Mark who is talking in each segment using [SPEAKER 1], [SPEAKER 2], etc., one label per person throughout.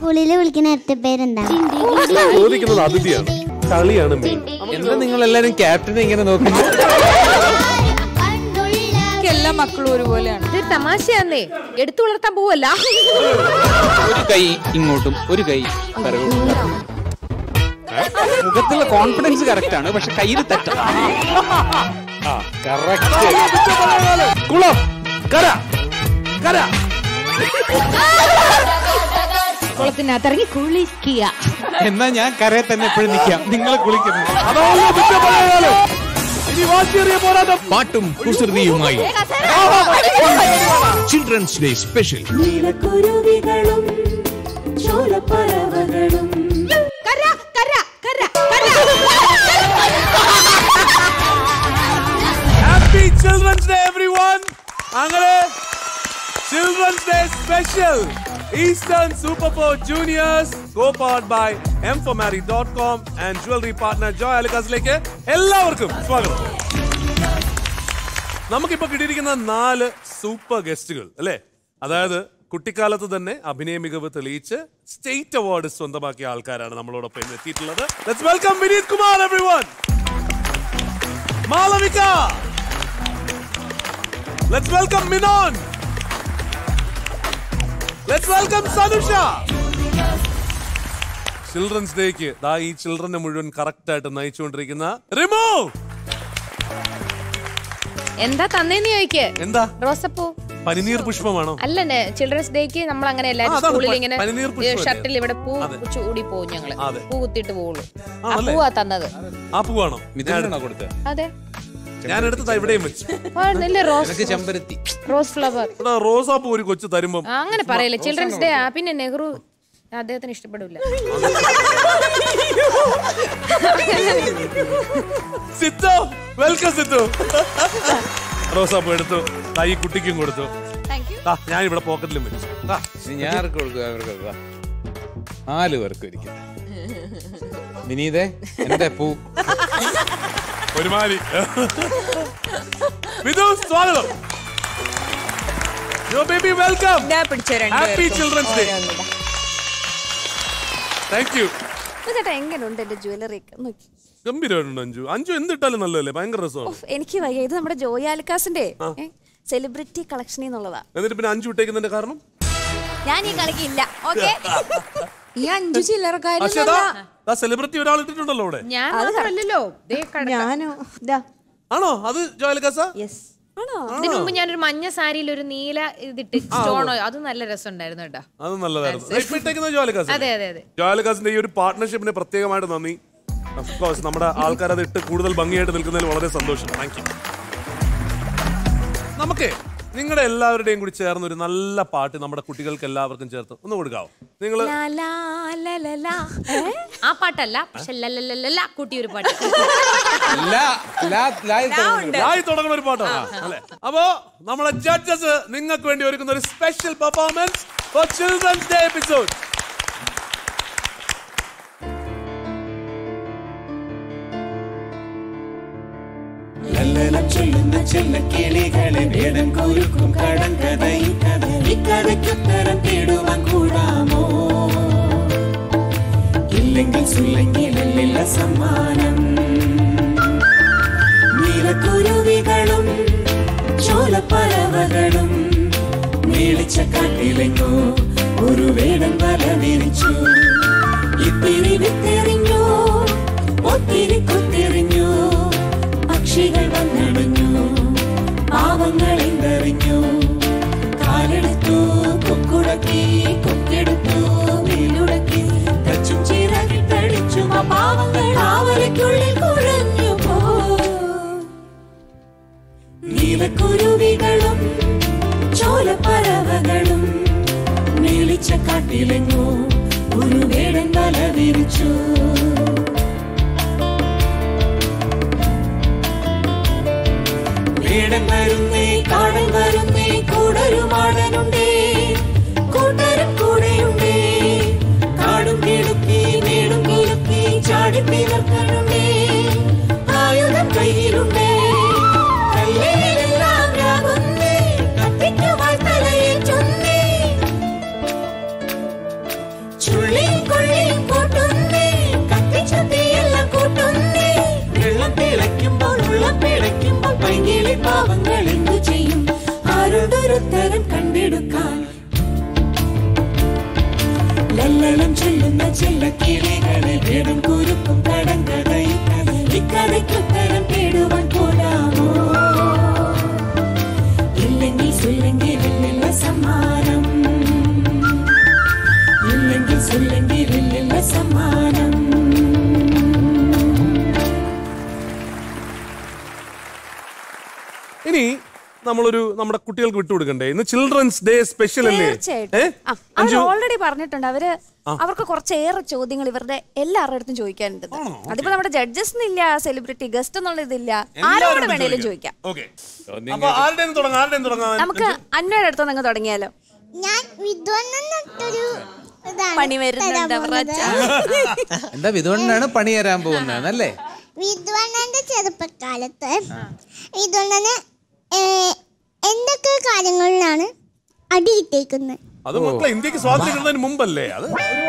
[SPEAKER 1] സ്കൂളിൽ വിളിക്കുന്ന ഇരട്ട പേരെന്താ
[SPEAKER 2] ചോദിക്കുന്നത് അതിഥിയാണ് കളിയാണ് മെയിൻ
[SPEAKER 3] എന്താ നിങ്ങൾ എല്ലാരും ക്യാപ്റ്റനെ ഇങ്ങനെ നോക്കുന്നത്
[SPEAKER 4] എനിക്ക് എല്ലാ മക്കളും ഒരുപോലെയാണ്
[SPEAKER 5] ഇത് തമാശയാന്നേ എടുത്തു വളർത്താൻ പോവല്ല
[SPEAKER 3] ഒരു കൈ ഇങ്ങോട്ടും ഒരു കൈ പിറകോട്ടും മുഖത്തുള്ള കോൺഫിഡൻസ് കറക്റ്റ് ആണ് പക്ഷെ കയ്യിൽ തെറ്റാണ്
[SPEAKER 2] കുളം കര കര
[SPEAKER 5] കുളത്തിനകത്ത് ഇറങ്ങി കുളിക്കുക
[SPEAKER 3] എന്നാ ഞാൻ കരയെ തന്നെ എപ്പോഴും നിൽക്കാം നിങ്ങൾ കുളിക്കുന്നു
[SPEAKER 2] അതാണല്ലോ മിസ്റ്റർ പഴയകാലം ഇനി വാശിയേറിയ പോരാട്ടം
[SPEAKER 6] പാട്ടും കുസൃതിയുമായി ചിൽഡ്രൻസ് ഡേ സ്പെഷ്യൽ
[SPEAKER 7] നീലക്കുരുവികളും ചോലപ്പറവകളും
[SPEAKER 5] കര കര കര കര
[SPEAKER 2] ഹാപ്പി ചിൽഡ്രൻസ് ഡേ എവ്രിവൺ അങ്ങനെ children's day special eastern super four juniors co powered by M for marry dot com and jewellery partner Joy അലിക്കാസിലേക്ക് എല്ലാവർക്കും സ്വാഗതം നമുക്കിപ്പോ കിട്ടിയിരിക്കുന്ന നാല് സൂപ്പർ ഗസ്റ്റുകൾ അല്ലേ അതായത് കുട്ടിക്കാലത്ത് തന്നെ അഭിനയ മികവ് തെളിയിച്ച് സ്റ്റേറ്റ് അവാർഡ് സ്വന്തമാക്കിയ ആൾക്കാരാണ് നമ്മളോടൊപ്പം ഇന്ന് എത്തിയിട്ടുള്ളത് let's welcome Vineeth Kumar everyone Malavika Let's welcome Minon. Let's welcome Sanusha. Children's ഡേക്ക് ദാ ഈ ചിൽഡ്രനെ മുഴുവൻ കറക്റ്റ് ആയിട്ട് നയിച്ചുകൊണ്ടിരിക്കുന്ന റിമോ
[SPEAKER 5] എന്താ തന്നേന്ന് ചോദിക്ക്
[SPEAKER 2] എന്താ
[SPEAKER 5] റോസപ്പൂ
[SPEAKER 2] പനിനീർ പുഷ്പമാണോ
[SPEAKER 5] അല്ല ചിൽഡ്രൻസ് ഡേക്ക് നമ്മൾ അങ്ങനെ
[SPEAKER 2] ആ,
[SPEAKER 5] എല്ലാരും
[SPEAKER 2] അതാണ്
[SPEAKER 5] സ്കൂളിൽ
[SPEAKER 2] പ-
[SPEAKER 5] ഇങ്ങനെ
[SPEAKER 2] പനിനീർ പുഷ്പമല്ലേ?
[SPEAKER 5] ഷർട്ടിൽ ഇവിടെ പൂ
[SPEAKER 2] അതെ.
[SPEAKER 5] ചൂടി പോവും ഞങ്ങള്
[SPEAKER 2] അതെ.
[SPEAKER 5] പൂ കുത്തിയിട്ട് പോവുള്ളൂ ആ
[SPEAKER 2] ആണല്ലേ?
[SPEAKER 5] പൂവാ തന്നത്
[SPEAKER 2] ആ പൂവാണോ
[SPEAKER 3] മിഥുനാണോ കൊടുത്തത്
[SPEAKER 5] അതെ
[SPEAKER 2] ഞാൻ എടുത്തതാ ഇവിടെയും വെച്ചു
[SPEAKER 5] ആ, നല്ല റോസ്
[SPEAKER 3] എനിക്ക് ചെമ്പരത്തി
[SPEAKER 5] റോസ് ഫ്ലവർ
[SPEAKER 2] ഇവിടെ റോസാപ്പൂ ഒരു കൊച്ചു തരുമ്പം
[SPEAKER 5] ആ, അങ്ങനെ പറയല്ലേ ചിൽഡ്രൻസ് ഡേ ആ പിന്നെ നെഹ്റു അദ്ദേഹത്തിന് ഇഷ്ടപ്പെടില്ല
[SPEAKER 2] സിത്തോ വെൽക്കം സിത്തു റോസാപ്പൂ എടുത്തു ദാ ഈ കുട്ടിക്കും കൊടുത്തു ദാ, ഞാൻ ഇവിടെ പോക്കറ്റിലും വെച്ചു ദാ,
[SPEAKER 3] ഇനി ഞാൻ ആർക്ക് കൊടുക്കുക അവർക്ക് കൊടുക്കുക നാല് പേർക്ക് ഒരിക്കൽ വിനീതേ എന്റെ പൂ
[SPEAKER 2] ഒരുമാതിരി വിധു സ്വാഗതം യോ ബേബി വെൽക്കം
[SPEAKER 4] ഞാൻ പിടിച്ച
[SPEAKER 2] happy children's day thank you
[SPEAKER 8] ചേട്ടാ എങ്ങനെയുണ്ട് എന്റെ ജ്വല്ലറി ഒക്കെ നോക്കി
[SPEAKER 2] ഗംഭീരമായിട്ടുണ്ട് അഞ്ചു അഞ്ചു എന്തിട്ടാലും നല്ലതല്ലേ ഭയങ്കര രസമാണ്
[SPEAKER 8] ഉഫ്, എനിക്ക് വയ്യ ഇത് നമ്മുടെ ജോയി ആലുക്കാസിന്റെ സെലിബ്രിറ്റി കളക്ഷനിൽ നിന്നുള്ളതാ
[SPEAKER 2] എന്നിട്ട് പിന്നെ അഞ്ചു ഇട്ടേക്കുന്നതിന്റെ കാരണം
[SPEAKER 8] ഞാൻ ഈ കളിക്കില്ല ഓക്കെ
[SPEAKER 4] ഈ അഞ്ചു ചില്ലറക്കാരും
[SPEAKER 2] പക്ഷേ സെലിബ്രിറ്റി ഒരാൾ ഇട്ടിട്ടുണ്ടല്ലോ അവിടെ
[SPEAKER 5] ഞാൻ മാത്രമല്ലല്ലോ ദേ കട-
[SPEAKER 7] ഞാനോ ഇതാ
[SPEAKER 2] ആണോ അത് ജോയലക്കാസ
[SPEAKER 7] യെസ്
[SPEAKER 8] ആണോ
[SPEAKER 5] ഇതിനു മുമ്പ് ഞാനൊരു മഞ്ഞ സാരിയിൽ ഒരു നീല ഇതിട്ട് സ്റ്റോണോ അത് നല്ല രസമുണ്ടായിരുന്നു കേട്ടോ
[SPEAKER 2] അത് നല്ലതായിരുന്നു ഇപ്പൊ ഇട്ടേക്കുന്നത് ജോയലക്കാസ്
[SPEAKER 5] അതെ അതെ അതെ
[SPEAKER 2] ജോയലക്കാസിന്റെ ഈ ഒരു പാർട്ട്ണർഷിപ്പിന് പ്രത്യേകമായിട്ട് നന്ദി ഓഫ് കോഴ്സ് നമ്മുടെ ആൾക്കാർ അത് ഇട്ട് കൂടുതൽ ഭംഗിയായിട്ട് നിൽക്കുന്നതിൽ വളരെ സന്തോഷം താങ്ക് യു നമുക്ക് നിങ്ങളുടെ എല്ലാവരുടെയും കൂടി ചേർന്ന് ഒരു നല്ല പാട്ട് നമ്മുടെ കുട്ടികൾക്ക് എല്ലാവർക്കും ചേർത്ത് ഒന്ന് കൊടുക്കാവോ നിങ്ങൾ
[SPEAKER 8] ലാ, ലാ, ലാ, ലാ, ലാ. ഏ?
[SPEAKER 5] ആ പാട്ടല്ല പക്ഷെ ലല്ലല്ലല്ല കൂട്ടി ഒരു പാട്ട്
[SPEAKER 3] ലാ, ലാ, ലായിൽ തുടങ്ങുന്നു.
[SPEAKER 2] ആയി തുടങ്ങുന്ന ഒരു പാട്ടാണ് അല്ലെ അപ്പോ നമ്മളെ ജഡ്ജസ് നിങ്ങൾക്ക് വേണ്ടി ഒരുക്കുന്ന ഒരു special performance for children's day episode
[SPEAKER 7] ലല്ലനം ചൊല്ലുന്ന ചെല്ലക്കിളികളെ വേടൻ കുരുക്കും കടങ്കഥ ഈ കഥ ഈ കഥയ്ക്കുത്തരം തേടുവാൻ കൂടാമോ ഇല്ലെങ്കിൽ സുല്ലെങ്കിൽ സമ്മാനം നീലക്കുരുവികളും ചോലപ്പറവകളും മേളിച്ച കാട്ടിലെങ്ങോ ഒരു വേടൻ വല വിരിച്ചു ഇത്തിരി വിത്തെറിഞ്ഞു ഒത്തിരി കുത്തെറിഞ്ഞു പക്ഷികൾ വന്നടഞ്ഞു പാവങ്ങൾ എന്തറിഞ്ഞു കാലെടുത്തു കൊക്കുടക്കി കൊക്കെടുത്തു വീലുടക്കി കച്ചും ചിറകിട്ടടിച്ചു ആ പാവങ്ങൾ ആവരയ്ക്കുള്ളിൽ കുഴഞ്ഞു പോ നീലക്കുരുവികളും ചോലപ്പറവകളും മേളിച്ച കാട്ടിലെങ്ങോ ഒരു വേടൻ വല വിരിച്ചു വേടൻ വരുന്നേ കാടൻ വരുന്നേ കൂടരുമാടനുണ്ടേ കൂട്ടരും കൂടെയുണ്ടേ കാടും കിടുക്കി മേടും കിടുക്കി ചാടി പിളർക്കണുണ്ടേ ആയുധം കയ്യിലുണ്ടേ കല്ലേലെല്ലാം രാകുന്നേ കത്തിക്കുവാൻ തലയേറ്റുന്നേ ഇല്ലെങ്കിൽ പാവങ്ങൾ എന്തു ചെയ്യും ആരോടൊരുത്തരം കണ്ടെടുക്കാൻ ലല്ലനം ചൊല്ലുന്ന ചെല്ലക്കിളികളെ വേടും കുരുക്കും കടങ്കഥയും ഇക്കഥയ്ക്കുത്തരം തേടുവാൻ പോലാമോ ഇല്ലെങ്കിൽ ചൊല്ലെങ്കിൽ ഇല്ലില്ല സമ്മാനം ഇല്ലെങ്കിൽ ചൊല്ലെങ്കിൽ ഇല്ലില്ല സമ്മാനം
[SPEAKER 2] ഇനി നമ്മളൊരു നമ്മുടെ കുട്ടികൾക്ക് വിട്ടുകൊടുക്കണ്ടേ ഇന്ന് ചിൽഡ്രൻസ് ഡേ സ്പെഷ്യൽ അല്ലേ
[SPEAKER 8] തീർച്ചയായിട്ടും
[SPEAKER 2] ഏ?
[SPEAKER 8] ആ, അവർ ഓൾറെഡി പറഞ്ഞിട്ടുണ്ട് അവര് അവർക്ക് കുറച്ചേറെ ചോദ്യങ്ങൾ ഇവരുടെ എല്ലാവരുടെ അടുത്തും ചോദിക്കാനുണ്ട് അതിപ്പോ നമ്മുടെ ജഡ്ജസ് എന്നില്ല സെലിബ്രിറ്റി ഗസ്റ്റ് എന്നുള്ള ഇതില്ല ആരോട് വേണേലും ചോദിക്കാം
[SPEAKER 2] ഓക്കെ അപ്പൊ ആരുടെ തുടങ്ങാം ആരുടെ തുടങ്ങാം
[SPEAKER 8] നമുക്ക് അന്വയുടെ അടുത്ത് നിങ്ങൾ തുടങ്ങിയാലോ
[SPEAKER 1] ഞാൻ വിദ്വാനൊട്ടൊരു ഇതാണ്
[SPEAKER 8] പണി വരുന്നുണ്ട്
[SPEAKER 1] തരാൻ
[SPEAKER 8] അവരുടെ
[SPEAKER 1] പോകുന്നത്.
[SPEAKER 3] എന്താ ഇതുകൊണ്ടാണ് പണി തരാൻ പോകുന്നത് അല്ലേ
[SPEAKER 1] വിദ്വാനന്റെ ചെറുപ്പക്കാലത്ത് വിദ്വാനന് എന്തൊക്കെ കാര്യങ്ങളിലാണ് അടി കിട്ടിയേക്കുന്നത്
[SPEAKER 2] അത് മക്കളെ ഇന്ത്യക്ക് സ്വാതന്ത്ര്യം കിട്ടുന്നതിന് മുമ്പല്ലേ അത്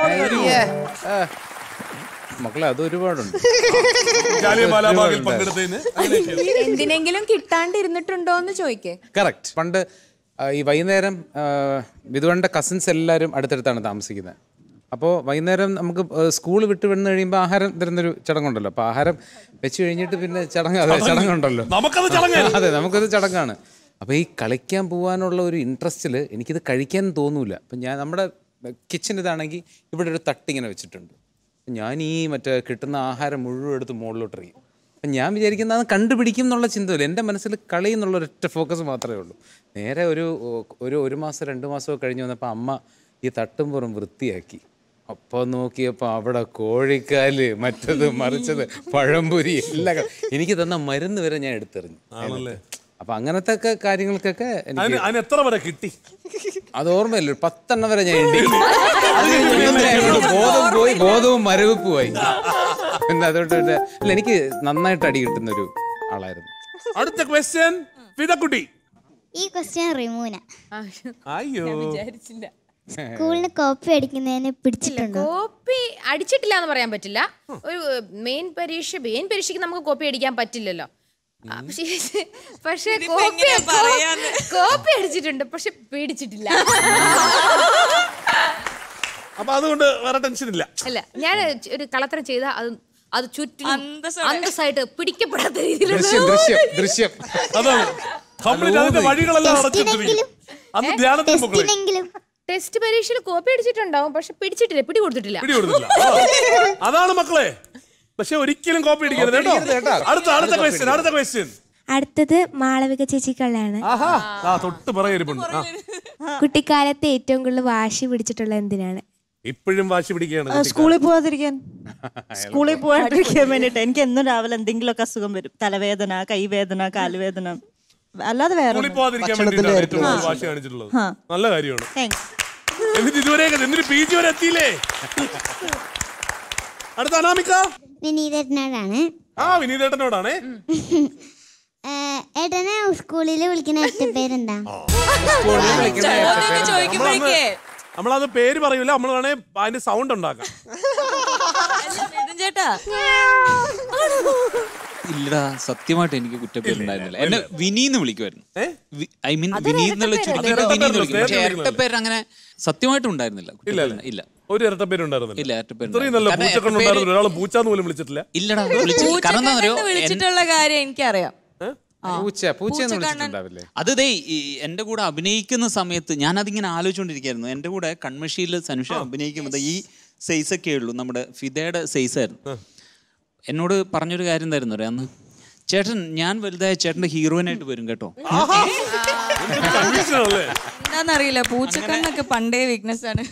[SPEAKER 3] ആ. മക്കളെ അത് ഒരുപാടുണ്ട്
[SPEAKER 2] ജാലിയൻവാലാബാഗിൽ പങ്കെടുത്തതിന്
[SPEAKER 4] എന്തിനെങ്കിലും കിട്ടാണ്ടിരുന്നിട്ടുണ്ടോ എന്ന് ചോദിക്കേ
[SPEAKER 3] കറക്റ്റ് പണ്ട് ആ, ഈ വൈകുന്നേരം വിധുവന്റെ കസിൻസ് എല്ലാവരും അടുത്തടുത്താണ് താമസിക്കുന്നത് അപ്പോൾ വൈകുന്നേരം നമുക്ക് സ്കൂൾ വിട്ട് വന്നു കഴിയുമ്പോൾ ആഹാരം തരുന്നൊരു ചടങ്ങുണ്ടല്ലോ അപ്പോൾ ആഹാരം വെച്ച് കഴിഞ്ഞിട്ട് പിന്നെ ചടങ്ങ് അതെ ചടങ്ങുണ്ടല്ലോ
[SPEAKER 2] നമുക്കത് ചടങ്ങ്
[SPEAKER 3] അതെ നമുക്കത് ചടങ്ങാണ് അപ്പോൾ ഈ കളിക്കാൻ പോകാനുള്ള ഒരു ഇൻട്രസ്റ്റിൽ എനിക്കിത് കഴിക്കാൻ തോന്നൂല അപ്പം ഞാൻ നമ്മുടെ കിച്ചൺ ഇതാണെങ്കിൽ ഇവിടെ ഒരു തട്ട് ഇങ്ങനെ വെച്ചിട്ടുണ്ട് ഞാൻ ഈ മറ്റേ കിട്ടുന്ന ആഹാരം മുഴുവൻ എടുത്ത് മുകളിലോട്ട് എറിയും അപ്പം ഞാൻ വിചാരിക്കുന്നത് അത് കണ്ടുപിടിക്കും എന്നുള്ള ചിന്തയില്ല എൻ്റെ മനസ്സിൽ കളി എന്നുള്ള ഒരൊറ്റ ഫോക്കസ് മാത്രമേ ഉള്ളൂ നേരെ ഒരു ഒരു ഒരു മാസം രണ്ട് മാസമൊക്കെ കഴിഞ്ഞ് വന്നപ്പോൾ അമ്മ ഈ തട്ടും പുറം വൃത്തിയാക്കി അപ്പോൾ നോക്കിയപ്പോൾ അവിടെ കോഴിക്കാല് മറ്റത് മറിച്ചത് പഴംപൊരി എല്ലാം ക- എനിക്ക് തന്ന മരുന്ന് വരെ ഞാൻ എടുത്തെറിഞ്ഞു
[SPEAKER 2] ആണല്ലേ
[SPEAKER 3] അപ്പൊ അങ്ങനത്തെ ഒക്കെ കാര്യങ്ങൾക്കൊക്കെ എനിക്ക്
[SPEAKER 2] അതിന് അതിന് എത്ര വരെ കിട്ടി
[SPEAKER 3] അത് ഓർമ്മയില്ല ഒരു പത്തെണ്ണം വരെ ഞാൻ എണ്ണി അത് കഴിഞ്ഞ് പിന്നെ അങ്ങോട്ട് ബോധം പോയി ബോധവും മരവിപ്പുമായി പിന്നെ അതുകൊണ്ട് പിന്നെ അല്ല എനിക്ക് നന്നായിട്ട് അടി കിട്ടുന്ന ഒരു ആളായിരുന്നു
[SPEAKER 2] അടുത്ത ക്വസ്റ്റ്യൻ ഫിദക്കുട്ടി
[SPEAKER 1] ഈ ക്വസ്റ്റ്യൻ റിമൂന
[SPEAKER 2] അയ്യോ
[SPEAKER 5] വിചാരിച്ചില്ല
[SPEAKER 1] സ്കൂളിന് കോപ്പി അടിക്കുന്നതിന് പിടിച്ചിട്ടുണ്ടോ
[SPEAKER 5] കോപ്പി അടിച്ചിട്ടില്ല എന്ന് പറയാൻ പറ്റില്ല ഒരു മെയിൻ പരീക്ഷ മെയിൻ പരീക്ഷയ്ക്ക് നമുക്ക് കോപ്പി അടിക്കാൻ പറ്റില്ലല്ലോ ആ, പക്ഷേ- പക്ഷേ കോപ്പി കോപ്പി അടിച്ചിട്ടുണ്ട് പക്ഷെ പേടിച്ചിട്ടില്ല
[SPEAKER 2] അപ്പൊ അതുകൊണ്ട് വേറെ ടെൻഷൻ ഇല്ല
[SPEAKER 5] അല്ല ഞാൻ ഒരു കളത്തരം ചെയ്ത അത് അത് ചുറ്റും അന്തസ്സായിട്ട് പിടിക്കപ്പെടാത്ത രീതിയിലുള്ള
[SPEAKER 3] ദൃശ്യം ദൃശ്യം ദൃശ്യം
[SPEAKER 2] അതാണ് കംപ്ലീറ്റ് അതിന്റെ വഴികളെല്ലാം അടച്ചിട്ടിരിക്കും അന്ന് ധ്യാനത്തിന് മക്കളെ
[SPEAKER 1] ടെസ്റ്റിനെങ്കിലും
[SPEAKER 5] ടെസ്റ്റ് പരീക്ഷയിൽ കോപ്പി അടിച്ചിട്ടുണ്ടാവും പക്ഷെ പിടിച്ചിട്ടില്ല പിടി കൊടുത്തിട്ടില്ല
[SPEAKER 2] പിടി കൊടുത്തില്ല ആ. അതാണ് മക്കളെ പക്ഷെ ഒരിക്കലും കോപ്പി അടിക്കരുത് കേട്ടോ അടുത്ത അടുത്ത ക്വസ്റ്റ്യൻ അടുത്ത ക്വസ്റ്റ്യൻ
[SPEAKER 9] അടുത്തത് മാളവിക ചേച്ചിക്കുള്ളതാണ്
[SPEAKER 2] ആഹാ ആ തൊട്ട് പറയിരിപ്പുണ്ട് ആ
[SPEAKER 9] കുട്ടിക്കാലത്ത് ഏറ്റവും കൂടുതൽ വാശി പിടിച്ചിട്ടുള്ള എന്തിനാണ്
[SPEAKER 2] ഇപ്പോഴും വാശി പിടിക്കുകയാണ്
[SPEAKER 10] സ്കൂളിൽ പോവാതിരിക്കാൻ സ്കൂളിൽ പോവാതിരിക്കാൻ വേണ്ടിട്ട് എനിക്ക് എന്നും രാവിലെ എന്തെങ്കിലുമൊക്കെ അസുഖം വരും തലവേദന കൈവേദന കാലുവേദന അല്ലാതെ വേറെ
[SPEAKER 2] സ്കൂളിൽ പോകാതിരിക്കാൻ വേണ്ടിയിട്ടാണ് ഏറ്റവും കൂടുതൽ വാശി കാണിച്ചിട്ടുള്ളത് നല്ല കാര്യമാണ്
[SPEAKER 10] താങ്ക്സ്
[SPEAKER 2] എന്നിട്ട് ഇതുവരെയൊക്കെ എന്നിട്ട് പി ജി വരെ എത്തിയില്ലേ അടുത്ത അനാമിക
[SPEAKER 1] വിനീതേട്ടനോടാണ്
[SPEAKER 2] ആ വിനീതേട്ടനോടാണേ
[SPEAKER 1] ഏട്ടനെ സ്കൂളിൽ വിളിക്കുന്ന എട്ട് പേരെന്താ
[SPEAKER 8] ചോദിക്കുമ്പോഴേക്കേ
[SPEAKER 2] നമ്മളത് പേര് പറയൂല നമ്മൾ വേണേ അതിന്റെ സൗണ്ട് ഉണ്ടാക്കാം
[SPEAKER 8] ചേട്ടാ
[SPEAKER 11] ഇല്ലടാ സത്യമായിട്ട് എനിക്ക് കുറ്റപ്പേരുണ്ടായിരുന്നില്ല എന്നെ വിനീന്ന് വിളിക്കുമായിരുന്നു
[SPEAKER 2] ഏ?
[SPEAKER 11] ഐ മീൻ വിനീത് എന്നുള്ള ചുരുക്കത്തിൽ
[SPEAKER 2] അത്
[SPEAKER 11] വിനീന്ന് വിളിക്കും പക്ഷെ
[SPEAKER 2] ഇരട്ടപ്പേരല്ലേ?
[SPEAKER 11] ഇരട്ടപ്പേര് അങ്ങനെ സത്യമായിട്ടും ഉണ്ടായിരുന്നില്ല കുറ്റപ്പേര്. ഇല്ല
[SPEAKER 2] ഒരു ഇരട്ട പേരുണ്ടായിരുന്നില്ല
[SPEAKER 11] ഇല്ല ഇരട്ടപ്പേര്
[SPEAKER 2] ഇത്രയും നല്ല
[SPEAKER 11] കാരണം
[SPEAKER 2] പൂച്ചക്കണ്ണുണ്ടായിരുന്നു ഒരാൾ പൂച്ചാന്ന് പോലും വിളിച്ചിട്ടില്ല
[SPEAKER 11] ഇല്ലടാ വിളിച്ചു കാരണം എന്താ അറിയോ എൻ-
[SPEAKER 8] വിളിച്ചിട്ടുള്ള കാര്യം എനിക്കറിയാം
[SPEAKER 3] പൂച്ച പൂച്ചയെന്ന് വിളിച്ചിട്ടുണ്ടാവില്ലേ
[SPEAKER 11] അത് ദേ ഈ എന്റെ കൂടെ അഭിനയിക്കുന്ന സമയത്ത് ഞാൻ അതിങ്ങനെ ആലോചിച്ചുകൊണ്ടിരിക്കുകയായിരുന്നു എന്റെ കൂടെ കൺമഷിയിൽ സനുഷ അഭിനയിക്കുമ്പോൾ ഈ സൈസ് ഒക്കെ ഉള്ളൂ നമ്മുടെ ഫിദയുടെ സൈസ് ആയിരുന്നു എന്നോട് പറഞ്ഞൊരു കാര്യം എന്തായിരുന്നു അറിയാം അന്ന് ചേട്ടൻ ഞാൻ വലുതായ ചേട്ടന്റെ ഹീറോയിനായിട്ട് വരും കേട്ടോ
[SPEAKER 2] കൺഫ്യൂഷനാണല്ലേ
[SPEAKER 8] എന്താന്നറിയില്ല പൂച്ചക്കണ്ണൊക്കെ പണ്ടേ വീക്ക്നെസ് ആണ്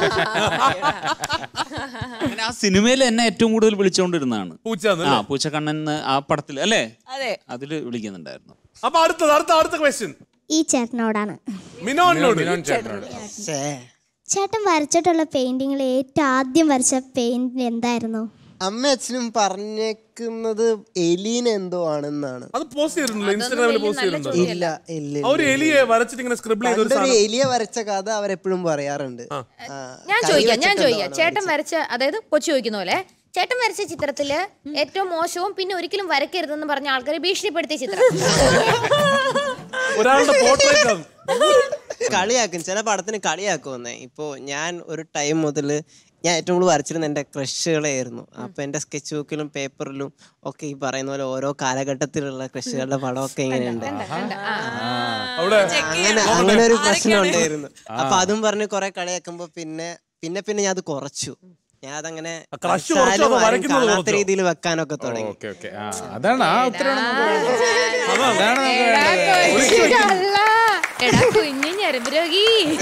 [SPEAKER 11] അങ്ങനെ ആ സിനിമയിൽ എന്നെ ഏറ്റവും കൂടുതൽ വിളിച്ചുകൊണ്ടിരുന്നതാണ്
[SPEAKER 2] പൂച്ചാന്ന്
[SPEAKER 11] ആ പൂച്ചക്കണ്ണൻ എന്ന് ആ പടത്തിൽ അല്ലേ
[SPEAKER 8] അതെ
[SPEAKER 11] അതില് വിളിക്കുന്നുണ്ടായിരുന്നു
[SPEAKER 2] അപ്പൊ അടുത്തത് അടുത്ത അടുത്ത ക്വസ്റ്റ്യൻ
[SPEAKER 1] ഈ ചേട്ടനോടാണ്
[SPEAKER 2] മിനോനോട്
[SPEAKER 3] മിനോൻ ചേട്ടനോട്
[SPEAKER 1] ചേട്ടൻ വരച്ചിട്ടുള്ള പെയിന്റിങ്ങിൽ ഏറ്റവും ആദ്യം വരച്ച പെയിന്റ് എന്തായിരുന്നു
[SPEAKER 12] അമ്മ അച്ഛനും പറഞ്ഞേക്കുന്നത് എലീന എന്തോ ആണെന്നാണ്
[SPEAKER 2] അത് പോസ്റ്റ് ചെയ്തിട്ടുണ്ടല്ലോ ഇൻസ്റ്റാഗ്രാമിൽ പോസ്റ്റ് ചെയ്തിട്ടുണ്ടോ
[SPEAKER 12] ഇല്ല ഇല്ല
[SPEAKER 2] ആ ഒരു എലിയെ വരച്ചിട്ട് ഇങ്ങനെ സ്ക്രിബിൾ ചെയ്ത ഒരു
[SPEAKER 12] പണ്ടൊരു
[SPEAKER 2] സാധനം
[SPEAKER 12] എലിയ വരച്ച കഥ അവരെപ്പോഴും പറയാറുണ്ട് ആ,
[SPEAKER 5] ഞാൻ
[SPEAKER 12] കൈ
[SPEAKER 5] ചോദിക്കാം ഞാൻ
[SPEAKER 12] വെച്ചിട്ട്
[SPEAKER 5] ചോദിക്കാം
[SPEAKER 12] എന്തോ ആണ്
[SPEAKER 5] ചേട്ടൻ വരച്ച അതായത് കൊച്ചു ചോദിക്കുന്ന പോലെ ചേട്ടൻ വരച്ച ചിത്രത്തില് ഏറ്റവും മോശവും പിന്നെ ഒരിക്കലും വരക്കരുതെന്ന് പറഞ്ഞ ആൾക്കാരെ ഭീഷണിപ്പെടുത്തിയ ചിത്രം
[SPEAKER 2] ഒരാളുടെ പോർട്രേറ്റ് ആണ്
[SPEAKER 12] കളിയാക്കും ചില പടത്തിന് കളിയാക്കും വന്നേ ഇപ്പോൾ ഞാൻ ഒരു ടൈം മുതൽ ഞാൻ ഏറ്റവും കൂടുതൽ വരച്ചിരുന്ന എൻ്റെ ക്രഷുകളായിരുന്നു അപ്പോൾ എൻ്റെ സ്കെച്ച് ബുക്കിലും പേപ്പറിലും ഒക്കെ ഈ പറയുന്ന പോലെ ഓരോ കാലഘട്ടത്തിലുള്ള ക്രഷുകളുടെ പടമൊക്കെ ഇങ്ങനെയുണ്ട്
[SPEAKER 2] അവിടെ
[SPEAKER 12] അങ്ങനെ അങ്ങനെ ഒരു പ്രശ്നം ഉണ്ടായിരുന്നു അപ്പൊ അതും പറഞ്ഞ് കുറെ കളിയാക്കുമ്പോ പിന്നെ പിന്നെ പിന്നെ ഞാൻ അത് കുറച്ചു ഞാൻ അതങ്ങനെ
[SPEAKER 2] crush കുറച്ചോ
[SPEAKER 12] വരച്ചാലും
[SPEAKER 2] അതോ
[SPEAKER 12] ആരും
[SPEAKER 2] വരയ്ക്കുന്നത്
[SPEAKER 12] കാണാത്ത
[SPEAKER 2] കുറച്ചോ?
[SPEAKER 12] രീതിയിൽ വെക്കാനൊക്കെ തുടങ്ങി
[SPEAKER 3] ഓക്കെ ഓക്കെ ആ അതാണ് ആ ഉത്തരവാണ് നമുക്ക് അതാണ് നമുക്ക് വേണ്ടത്.
[SPEAKER 5] എടാ കുഞ്ഞു ഞരമ്പ് രോഗി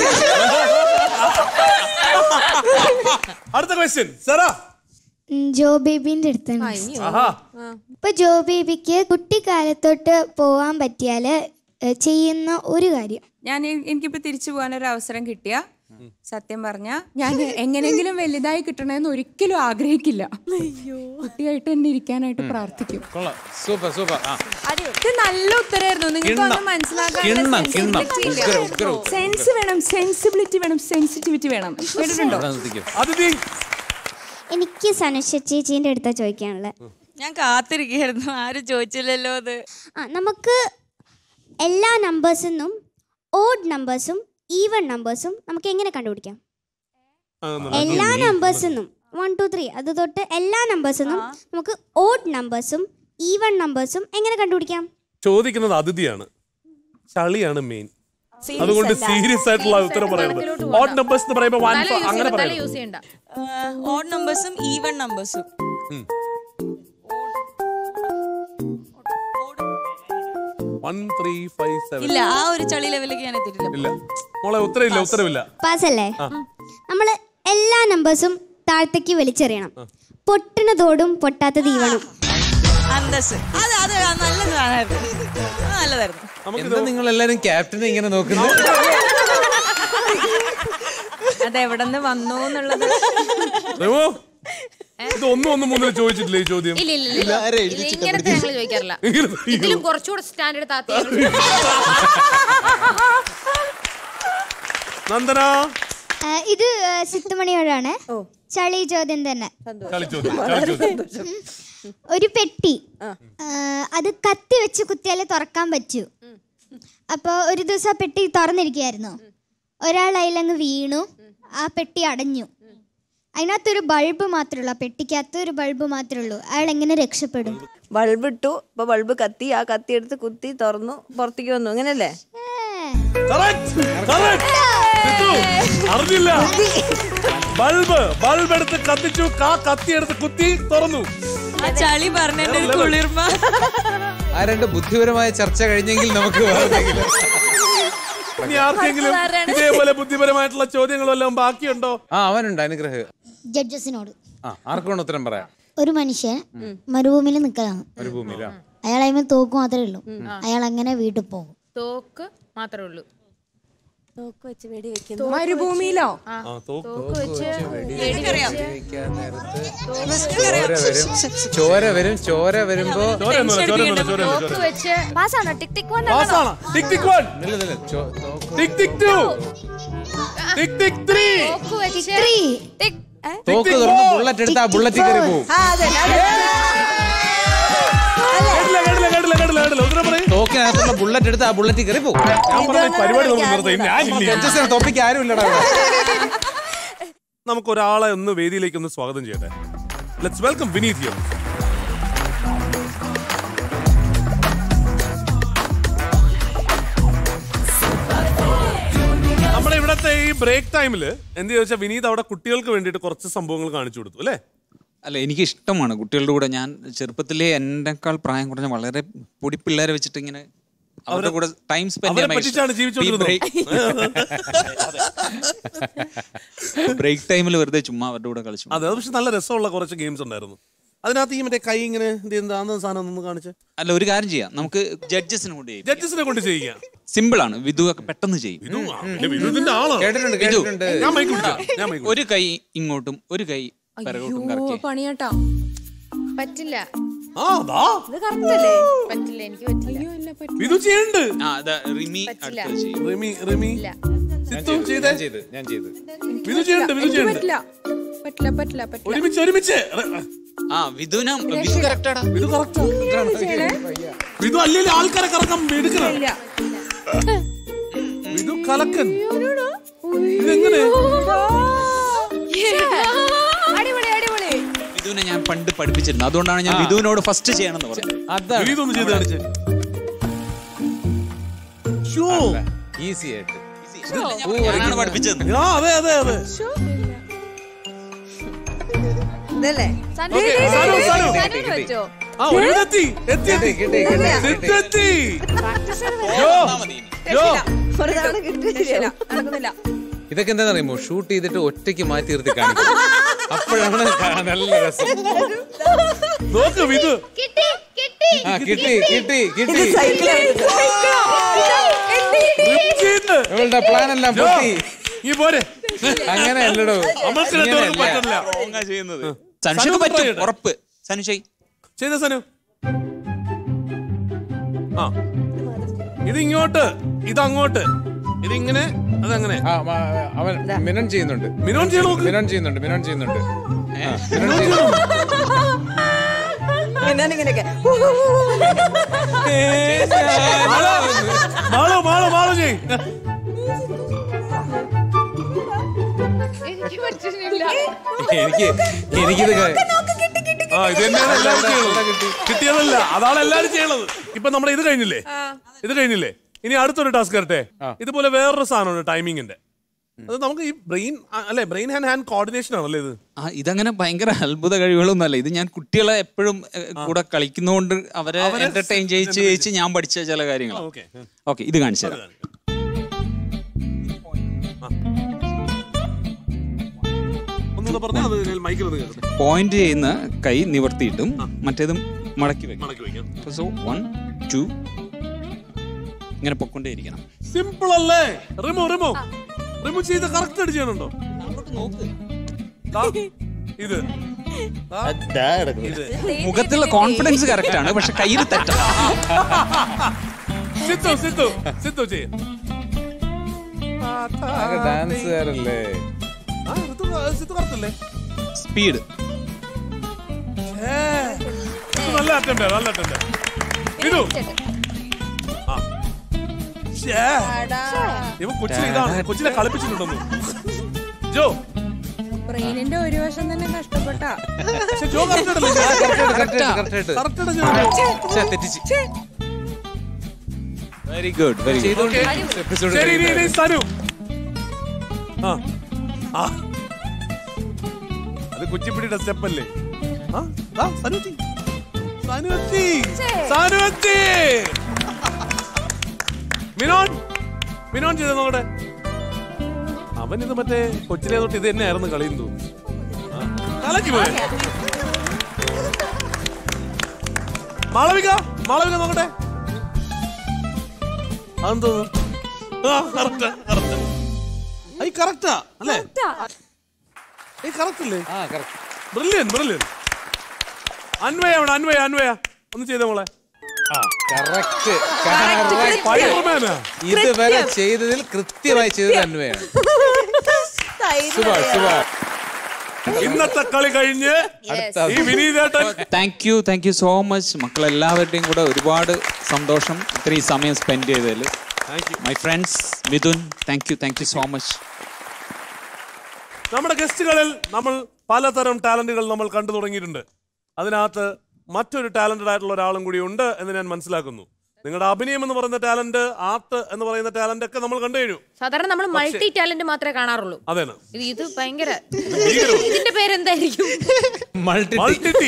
[SPEAKER 2] അടുത്ത ക്വസ്റ്റ്യൻ സാറാ
[SPEAKER 1] ഉം, ജോ ബേബിന്റെ അടുത്താണ്
[SPEAKER 2] ആഹാ
[SPEAKER 1] ഇപ്പൊ ജോ ബേബിക്ക് കുട്ടിക്കാലത്തോട്ട് പോവാൻ പറ്റിയാല് ഏ, ചെയ്യുന്ന ഒരു കാര്യം
[SPEAKER 4] ഞാൻ എ- എനിക്കിപ്പോ തിരിച്ചു പോകാനൊരു അവസരം കിട്ടിയ സത്യം പറഞ്ഞ ഞാൻ എങ്ങനെങ്കിലും വലുതായി കിട്ടണമെന്ന് ഒരിക്കലും ആഗ്രഹിക്കില്ല കുട്ടിയായിട്ട് തന്നെ ഇരിക്കാനായിട്ട് പ്രാർത്ഥിക്കും
[SPEAKER 3] കൊള്ളാം സൂപ്പർ സൂപ്പർ ആ
[SPEAKER 4] ഇത് നല്ല ഉത്തരമായിരുന്നു നിങ്ങൾക്ക്
[SPEAKER 3] കിണ്ണം.
[SPEAKER 4] ഒന്നും മനസ്സിലാക്കാൻ
[SPEAKER 3] കിണ്ണം, കിണ്ണം. ഉഗ്ര, ഉഗ്ര, ഉഗ്ര.
[SPEAKER 4] സെൻസ് വേണം സെൻസിബിലിറ്റി വേണം സെൻസിറ്റിവിറ്റി വേണം കേട്ടിട്ടുണ്ടോ
[SPEAKER 3] അവിടെ നിർത്തിക്കോ.
[SPEAKER 2] അതിഥി
[SPEAKER 1] എനിക്ക് സനുഷ ചേച്ചീൻ്റെ അടുത്താ ചോദിക്കാനുള്ളത്
[SPEAKER 13] ഞാൻ കാത്തിരിക്കുകയായിരുന്നു ആരും ചോദിച്ചില്ലല്ലോ അത്
[SPEAKER 1] ആ നമുക്ക് എല്ലാ നമ്പേഴ്സിൽ നിന്നും ഓഡ് നമ്പേഴ്സും ഈവൺ നമ്പേഴ്സും നമുക്ക് എങ്ങനെ കണ്ടുപിടിക്കാം എല്ലാ നമ്പേഴ്സിൽ നിന്നും വൺ ടു ത്രീ അത് തൊട്ട് എല്ലാ നമ്പേഴ്സിൽ നിന്നും നമുക്ക് ഓഡ് നമ്പേഴ്സും ഈവൺ നമ്പേഴ്സും എങ്ങനെ കണ്ടുപിടിക്കാം
[SPEAKER 2] ചോദിക്കുന്നത് അതിഥിയാണ് ചളിയാണ് മെയിൻ അതുകൊണ്ട് സീരിയസ് ആയിട്ടുള്ള ഉത്തരം പറയുന്നത് ഓഡ് നമ്പേഴ്സ് എന്ന് പറയുമ്പോൾ വൺ
[SPEAKER 5] തല യൂസ്
[SPEAKER 2] അങ്ങനെ
[SPEAKER 5] ചെയ്യണ്ട തല
[SPEAKER 2] പറയുന്നത്
[SPEAKER 5] യൂസ് ചെയ്യണ്ട
[SPEAKER 13] ഓഡ് നമ്പേഴ്സും ഈവൺ നമ്പേഴ്സും
[SPEAKER 2] വൺ ത്രീ ഫൈവ് സെവൻ
[SPEAKER 13] ഇല്ല ആ ഒരു ചളി ലെവലിലേക്ക് ഞാൻ എത്തിയിട്ടില്ല
[SPEAKER 2] ഇല്ല മോളെ ഉത്തരവില്ല ഉത്തരവില്ല
[SPEAKER 1] പാസല്ലേ നമ്മൾ എല്ലാ നമ്പേഴ്സും താഴത്തേക്ക് വലിച്ചെറിയണം പൊട്ടുന്നതോടും പൊട്ടാത്തത് ഈവണം
[SPEAKER 13] അന്തസ് അത് അത് നല്ല സാധനമായിരുന്നു അത് നല്ലതായിരുന്നു
[SPEAKER 3] എന്താ നിങ്ങൾ എല്ലാരും ക്യാപ്റ്റനെ ഇങ്ങനെ നോക്കുന്നത്
[SPEAKER 4] അത് എവിടെ നിന്ന് വന്നു എന്നുള്ളത്
[SPEAKER 2] രമോ ഇത് ഒന്നും ഒന്നും മുന്നിൽ ചോദിച്ചിട്ടില്ല ഈ ചോദ്യം
[SPEAKER 5] ഇല്ല ഇല്ല ഇല്ല ഇത് ഇങ്ങനത്തെ ഞങ്ങൾ ചോദിക്കാറില്ല ഇതിലും കുറച്ചുകൂടെ സ്റ്റാൻഡേർഡ് താത്തി
[SPEAKER 2] നന്ദന
[SPEAKER 1] ഇത് സിത്തുമണിയോടാണ് ചളി ചോദ്യം തന്നെ
[SPEAKER 2] കളി ചോദ്യം കളി ചോദ്യം
[SPEAKER 1] ഒരു പെട്ടി ആ, അത് കത്തി വെച്ച് കുത്തിയാലേ തുറക്കാൻ പറ്റൂ അപ്പോൾ ഒരു ദിവസം ആ പെട്ടി തുറന്നിരിക്കുകയായിരുന്നു ഒരാൾ അതിലങ്ങ് വീണു ആ പെട്ടി അടഞ്ഞു അതിനകത്തൊരു ബൾബ് മാത്രമേ ഉള്ളൂ ആ പെട്ടിക്കകത്ത് ഒരു ബൾബ് മാത്രമേ ഉള്ളൂ അയാൾ എങ്ങനെ രക്ഷപ്പെടും
[SPEAKER 13] ബൾബ് ഇട്ടു ഇപ്പൊ ബൾബ് കത്തി ആ കത്തി എടുത്ത് കുത്തി തുറന്നു പുറത്തേക്ക് വന്നു അങ്ങനല്ലേ
[SPEAKER 2] Correct, correct. സിത്തു, അറിഞ്ഞില്ല ബൾബ് ബൾബ് എടുത്ത് കത്തിച്ചു കാ കത്തി എടുത്ത് കുത്തി തുറന്നു
[SPEAKER 13] ആ ചളി പറഞ്ഞതിന്റെ ഒരു കുളിർമ
[SPEAKER 3] ആ രണ്ട് ബുദ്ധിപരമായ ചർച്ച കഴിഞ്ഞെങ്കിൽ നമുക്ക് വേറെ എന്തെങ്കിലും.
[SPEAKER 2] ഇനി ആർക്കെങ്കിലും ഇതേപോലെ ബുദ്ധിപരമായിട്ടുള്ള ചോദ്യങ്ങൾ വല്ലതും ബാക്കിയുണ്ടോ
[SPEAKER 3] ആ അവനുണ്ട് അനുഗ്രഹം
[SPEAKER 1] ജഡ്ജസിനോട്
[SPEAKER 3] ആ ആർക്കാണ് ഉത്തരം പറയാം
[SPEAKER 1] ഒരു മനുഷ്യൻ മരുഭൂമിയിൽ നിൽക്കലാണ്
[SPEAKER 3] ഒരു ഭൂമിയിലാ
[SPEAKER 1] അയാൾ അതിന് തോക്ക് മാത്രമേ ഉള്ളൂ അയാൾ അങ്ങനെ വീട്ടിൽ പോകും
[SPEAKER 5] തോക്ക് മാത്രമേ ഉള്ളൂ
[SPEAKER 13] തോക്ക് വെച്ച് വെടി വെക്കുന്നു
[SPEAKER 4] മരുഭൂമിയിലോ
[SPEAKER 2] ആ, തോക്ക്.
[SPEAKER 5] തോക്ക് വെച്ച്
[SPEAKER 3] വെടിവെക്കാൻ നേരത്ത് ചോര വരും ചോര വരും ചോര വരുമ്പോ
[SPEAKER 2] ചോരയൊന്നുമില്ല, ചോരയൊന്നുമില്ല, ചോരയൊന്നുമില്ല,
[SPEAKER 5] തോക്ക്
[SPEAKER 2] ചോരയൊന്നുമില്ല.
[SPEAKER 5] വെച്ച്
[SPEAKER 8] പാസ്സാണോ ടിക് ടിക് വൺ
[SPEAKER 2] പാസ്സാണ്. ടിക് ടിക് വൺ
[SPEAKER 3] ഇല്ല, ഇല്ല, ചോ- തോക്ക്
[SPEAKER 2] ടിക് ടിക് ടു ടിക് ടിക് ത്രീ
[SPEAKER 5] തോക്ക് വെച്ച്
[SPEAKER 8] ടിക്
[SPEAKER 3] തോക്ക് തുറന്ന് ബുള്ളറ്റ് എടുത്ത് ആ ബുള്ളറ്റ് കയറി പോകും
[SPEAKER 2] കേട്ടില്ല കേട്ടില്ല കേട്ടില്ല കേട്ടില്ല കേട്ടില്ല ഉത്തരം പറയും
[SPEAKER 3] തോക്കിനകത്തുള്ള ബുള്ളറ്റ് എടുത്ത് ആ ബുള്ളറ്റ് കയറി പോകും
[SPEAKER 2] ഞാൻ പറഞ്ഞ ഈ പരിപാടി നമുക്ക് നിർത്താം ഞാനില്ല
[SPEAKER 3] ടോപ്പിക്ക് ആരും ഇല്ലടാ ഇവിടെ.
[SPEAKER 2] നമുക്ക് ഒരാളെ ഒന്ന് വേദിയിലേക്ക് ഒന്ന് സ്വാഗതം ചെയ്യട്ടെ ലെറ്റ്സ് വെൽക്കം വിനീത് ഹിയർ നമ്മുടെ ഇവിടത്തെ ഈ ബ്രേക്ക് ടൈമിൽ എന്ത് ചോദിച്ചാൽ വിനീത് അവിടെ കുട്ടികൾക്ക് വേണ്ടിയിട്ട് കുറച്ച് സംഭവങ്ങൾ കാണിച്ചു കൊടുത്തു അല്ലേ
[SPEAKER 11] അല്ല എനിക്ക് ഇഷ്ടമാണ് കുട്ടികളുടെ കൂടെ ഞാൻ ചെറുപ്പത്തിലേ എന്നെക്കാൾ പ്രായം കുറഞ്ഞ വളരെ പൊടി പിള്ളേരെ വെച്ചിട്ട് ഇങ്ങനെ അവരുടെ കൂടെ ടൈം
[SPEAKER 2] അവരെ പറ്റിച്ചാണ് ജീവിച്ചോണ്ടിരുന്നത്.
[SPEAKER 11] ബ്രേക്ക് ടൈമിൽ വെറുതെ ചുമ്മാ അവരുടെ കൂടെ കളിച്ചു
[SPEAKER 2] അതെ അത് പക്ഷെ നല്ല രസമുള്ള കുറച്ച് ഗെയിംസ് ഉണ്ടായിരുന്നു അതിനകത്ത് ഈ മറ്റേ കൈ ഇങ്ങനെ എന്ത് എന്താന്ന് സാധനം ഒന്ന് കാണിച്ച്
[SPEAKER 11] അല്ല ഒരു കാര്യം ചെയ്യാം നമുക്ക് ജഡ്ജസിനെ കൊണ്ട് ചെയ്യും
[SPEAKER 2] ജഡ്ജസിനെ കൊണ്ട് ചെയ്യിക്കാം
[SPEAKER 11] സിമ്പിൾ ആണ് വിധു ഒക്കെ പെട്ടെന്ന് ചെയ്യും
[SPEAKER 2] വിധു ആ, എന്റെ വിധു ഇതിന്റെ ആളാണ്.
[SPEAKER 3] കേട്ടിട്ടുണ്ട്
[SPEAKER 11] വിധു,
[SPEAKER 3] കേട്ടിട്ടുണ്ട്
[SPEAKER 2] ഞാൻ മൈക്ക് പിടിക്കാം ഞാൻ മൈക്ക്
[SPEAKER 11] ഒരു കൈ ഇങ്ങോട്ടും ഒരു കൈ പിറകോട്ടും
[SPEAKER 4] അയ്യോ
[SPEAKER 11] കറക്കി
[SPEAKER 4] പണിയാട്ടാ
[SPEAKER 5] പറ്റില്ല
[SPEAKER 2] ആ ദാ
[SPEAKER 4] ഇത് കറക്റ്റല്ലേ
[SPEAKER 5] പറ്റില്ല എനിക്ക് പറ്റില്ല
[SPEAKER 4] അയ്യോ ഇല്ല പറ്റില്ല
[SPEAKER 2] വിധു ചെയ്യണ്ട്
[SPEAKER 11] ആ അതാ റിമി
[SPEAKER 5] പറ്റില്ല.
[SPEAKER 11] അടുത്തത് ചെയ്യും
[SPEAKER 2] റിമി റിമി
[SPEAKER 5] ഇല്ല
[SPEAKER 2] സിത്തു ചെയ്തേ
[SPEAKER 3] ഞാൻ ചെയ്ത് ഞാൻ ചെയ്ത്
[SPEAKER 2] വിധു ചെയ്യണ്ട് വിധു
[SPEAKER 4] എനിക്ക്
[SPEAKER 2] ചെയ്യണ്ട്
[SPEAKER 4] പറ്റില്ല
[SPEAKER 5] പറ്റില്ല പറ്റില്ല പറ്റില്ല
[SPEAKER 2] ഒരുമിച്ച് ഒരുമിച്ച്
[SPEAKER 11] ആ വിധുന വിധു കറക്റ്റാടാ
[SPEAKER 2] ഇത് കറക്റ്റാ ഇത് അല്ലെങ്കിൽ ആൾക്കാരെ കറക്കം എടുക്കണം ഇത് കലക്കൻ ഇതെങ്ങനെ
[SPEAKER 4] അടിപൊളി അടിപൊളി
[SPEAKER 11] വിധുവിനെ ഞാൻ പണ്ട് പഠിപ്പിച്ചിരുന്നു അതുകൊണ്ടാണ് ഞാൻ വിധുവിനോട് ഫസ്റ്റ് ചെയ്യണമെന്ന് പറഞ്ഞത്
[SPEAKER 3] അതാണ്
[SPEAKER 2] ഇതൊന്ന് ചെയ്ത് കാണിച്ചേ ഷോ
[SPEAKER 3] ഈസി ആയിട്ട്
[SPEAKER 11] ഞാനാണ് പഠിപ്പിച്ചത്
[SPEAKER 2] ആ അതെ അതെ അതെ
[SPEAKER 13] ഇതല്ലേ
[SPEAKER 2] ഓക്കേ, സനു, സനു.
[SPEAKER 4] സനുവിന് വെച്ചോ
[SPEAKER 2] ആ ഒരുവിധെത്തി എത്തി എത്തി
[SPEAKER 3] കിട്ടി, കിട്ടി, കിട്ടി.
[SPEAKER 2] എത്തി യോ യോ
[SPEAKER 13] ഒരു തവണ കിട്ടിയില്ല
[SPEAKER 4] നടക്കുന്നില്ല
[SPEAKER 3] ഇതൊക്കെ എന്താ അറിയുമോ ഷൂട്ട് ചെയ്തിട്ട് ഒറ്റയ്ക്ക് മാറ്റി നിർത്തി കാണിക്കും അപ്പോഴാണ് കാണാൻ നല്ല രസം
[SPEAKER 2] നോക്ക് ഇത്
[SPEAKER 5] കിട്ടി കിട്ടി
[SPEAKER 3] ആ കിട്ടി കിട്ടി കിട്ടി
[SPEAKER 2] റിംജിന്ന്.
[SPEAKER 3] ഇവളുടെ പ്ലാൻ എല്ലാം
[SPEAKER 2] യോ,
[SPEAKER 3] പൊട്ടി
[SPEAKER 2] ഈ പോരെ
[SPEAKER 3] അങ്ങനെ അല്ലടോ
[SPEAKER 2] നമ്മൾക്ക് രണ്ടുപേർക്കും പറ്റില്ല
[SPEAKER 11] റോങ്ങാ ചെയ്യുന്നത് സനുഷയ്ക്ക് പറ്റും ഉറപ്പ് സനുഷയ്
[SPEAKER 2] ചെയ്ത സനു ആ ഇത് ഇങ്ങോട്ട് ഇത് അങ്ങോട്ട് ഇതിങ്ങനെ അതങ്ങനെ
[SPEAKER 3] ആ, ആ, അവൻ മിനൻ ചെയ്യുന്നുണ്ട്
[SPEAKER 2] മിനോൻ ചെയ്യണോ
[SPEAKER 3] മിനൻ ചെയ്യുന്നുണ്ട് മിനൻ ചെയ്യുന്നുണ്ട് ആ, മിനൻ ചെയ്യുന്നുണ്ട്
[SPEAKER 13] ഞാനിങ്ങനെയൊക്കെ
[SPEAKER 2] മാളോ മാളോ മാളോ ചെയ്
[SPEAKER 5] എനിക്ക് പറ്റുന്നില്ല
[SPEAKER 3] എനിക്ക് എനിക്കിത് ക-
[SPEAKER 2] ആ ഇത് തന്നെയാണ് എല്ലാവരും ചെയ്യുന്നത് കിട്ടിയതല്ല അതാണ് എല്ലാവരും ചെയ്യണത് ഇപ്പൊ നമ്മുടെ ഇത് കഴിഞ്ഞില്ലേ ഇത് കഴിഞ്ഞില്ലേ ഇനി അടുത്തൊരു ടാസ്ക് വരട്ടെ ഇതുപോലെ വേറൊരു സാധനമുണ്ട് ടൈമിങ്ങിന്റെ അത് നമുക്ക് ഈ ബ്രെയിൻ അല്ലെ ബ്രെയിൻ ഹാൻഡ് ഹാൻഡ് കോർഡിനേഷൻ ആണല്ലേ ഇത്
[SPEAKER 11] ആ ഇതങ്ങനെ ഭയങ്കര അത്ഭുത കഴിവുകളൊന്നുമല്ല ഇത് ഞാൻ കുട്ടികളെ എപ്പോഴും ഏഹ്, കൂടെ കളിക്കുന്നതുകൊണ്ട് അവരെ
[SPEAKER 2] അവരെ
[SPEAKER 11] എന്റർടൈൻ ചെയ്യിച്ച് ചെയ്യിച്ച് ഞാൻ പഠിച്ച ചില കാര്യങ്ങളാണ്
[SPEAKER 2] ഓക്കെ
[SPEAKER 11] ഓക്കെ ഇത് കാണിച്ചു തരാം
[SPEAKER 2] ഒന്നുകൂടെ പറഞ്ഞാൽ അത് മൈക്കിൽ ഒന്ന് കേൾക്കട്ടെ
[SPEAKER 11] പോയിന്റ് ചെയ്യുന്ന കൈ നിവർത്തിയിട്ടും മറ്റേതും മടക്കി വെക്കും
[SPEAKER 2] മടക്കി വയ്ക്കാം
[SPEAKER 11] സോ വൺ ടു ഇങ്ങനെ പൊക്കൊണ്ടേയിരിക്കണം
[SPEAKER 2] സിമ്പിൾ അല്ലേ റിമോ റിമോ റിമോ ചെയ്ത് കറക്റ്റ് ആയിട്ട് ചെയ്യണുണ്ടോ ദാ, ഇത് ദാ, ഇത്
[SPEAKER 11] മുഖത്തുള്ള കോൺഫിഡൻസ് കറക്റ്റ് ആണ് പക്ഷെ കയ്യിൽ തെറ്റാണ്
[SPEAKER 2] സിത്തു സിത്തു സിത്തു ചെയ്യ
[SPEAKER 3] ഡാൻസുകാരല്ലേ
[SPEAKER 2] ആ, സിത്തു സിത്തു കറക്റ്റല്ലേ
[SPEAKER 11] സ്പീഡ്
[SPEAKER 2] ഏ, ഇത് നല്ല അറ്റംപ്റ്റ് നല്ല അറ്റംപ്റ്റ് ഇതു ആ ശ്ശേ. ഇവൻ കൊച്ചിനെ ഇതാണ് കൊച്ചിനെ കളിപ്പിച്ചിട്ടുണ്ടെന്ന് ജോ
[SPEAKER 4] ബ്രെയിനിന്റെ ഒരു വശം തന്നെ നഷ്ടപ്പെട്ട
[SPEAKER 2] പക്ഷെ ജോ കറക്റ്റ് ആയിട്ടല്ലേ
[SPEAKER 3] correct ആയിട്ട്, correct ആയിട്ട്.
[SPEAKER 2] കറക്റ്റ് ആയിട്ട് ചെയ്തത്.
[SPEAKER 3] ഛെ, തെറ്റിച്ച്
[SPEAKER 11] വെരി ഗുഡ് വെരി ഗുഡ്
[SPEAKER 3] ചെയ്തോണ്ട് എപ്പിസോഡ്
[SPEAKER 2] ശരി ഇനി ഇനി സനു ആ ആ അത് കുച്ചിപ്പിടിയുടെ സ്റ്റെപ്പ് അല്ലേ ആ ദാ, സനു എത്തി സനു എത്തി സനു എത്തി മിനോൻ മിനോൻ ചെയ്ത് നോക്കട്ടെ അവൻ ഇത് മറ്റേ കൊച്ചിലെ തൊട്ട് ഇത് തന്നെയായിരുന്നു കളിയും തോന്നുന്നു ആ, കലക്കി പോയി മാളവിക മാളവിക നോക്കട്ടെ അതെന്തോ ആ കറക്റ്റ് കറക്റ്റ് ഐ കറക്റ്റാ അല്ലേ ഈ കറക്റ്റ് അല്ലേ
[SPEAKER 3] ആ കറക്റ്റ്
[SPEAKER 2] ബ്രില്യൻ ബ്രില്യൻ അന്വയ അവിടെ അന്വയ അന്വയ ഒന്ന് ചെയ്തേ മോളെ
[SPEAKER 3] ആ കറക്റ്റ്
[SPEAKER 2] ഫയർമാനാ
[SPEAKER 3] ഇതുവരെ ചെയ്തതിൽ കൃത്യമായി ചെയ്തത് അന്വയാണ് സുഭാഷ് സുഭാഷ്
[SPEAKER 2] ഇന്നത്തെ കളി കഴിഞ്ഞ്
[SPEAKER 3] അടുത്ത
[SPEAKER 2] ഈ വിനീതേട്ടൻ
[SPEAKER 11] thank you thank you so much മക്കളെല്ലാവരുടെയും കൂടെ ഒരുപാട് സന്തോഷം ഇത്രയും സമയം സ്പെൻഡ് ചെയ്തതിൽ my friends Mithun thank you thank you so much
[SPEAKER 2] നമ്മുടെ ഗസ്റ്റുകളിൽ നമ്മൾ പലതരം ടാലന്റുകൾ നമ്മൾ കണ്ടു തുടങ്ങിയിട്ടുണ്ട് അതിനകത്ത് മറ്റൊരു ടാലന്റഡ് ആയിട്ടുള്ള ഒരാളും കൂടി ഉണ്ട് എന്ന് ഞാൻ മനസ്സിലാക്കുന്നു നിങ്ങളുടെ അഭിനയം എന്ന് പറയുന്ന ടാലന്റ് ആർട്ട് എന്ന് പറയുന്ന ടാലന്റ് ഒക്കെ നമ്മൾ കണ്ടു കഴിഞ്ഞു
[SPEAKER 5] സാധാരണ നമ്മൾ മൾട്ടി ടാലന്റ് മാത്രമേ കാണാറുള്ളൂ
[SPEAKER 2] അതേന്ന്
[SPEAKER 5] ഇത് ഇത് ഭയങ്കര ഇതിന്റെ പേരെന്തായിരിക്കും
[SPEAKER 3] മൾട്ടി
[SPEAKER 2] മൾട്ടി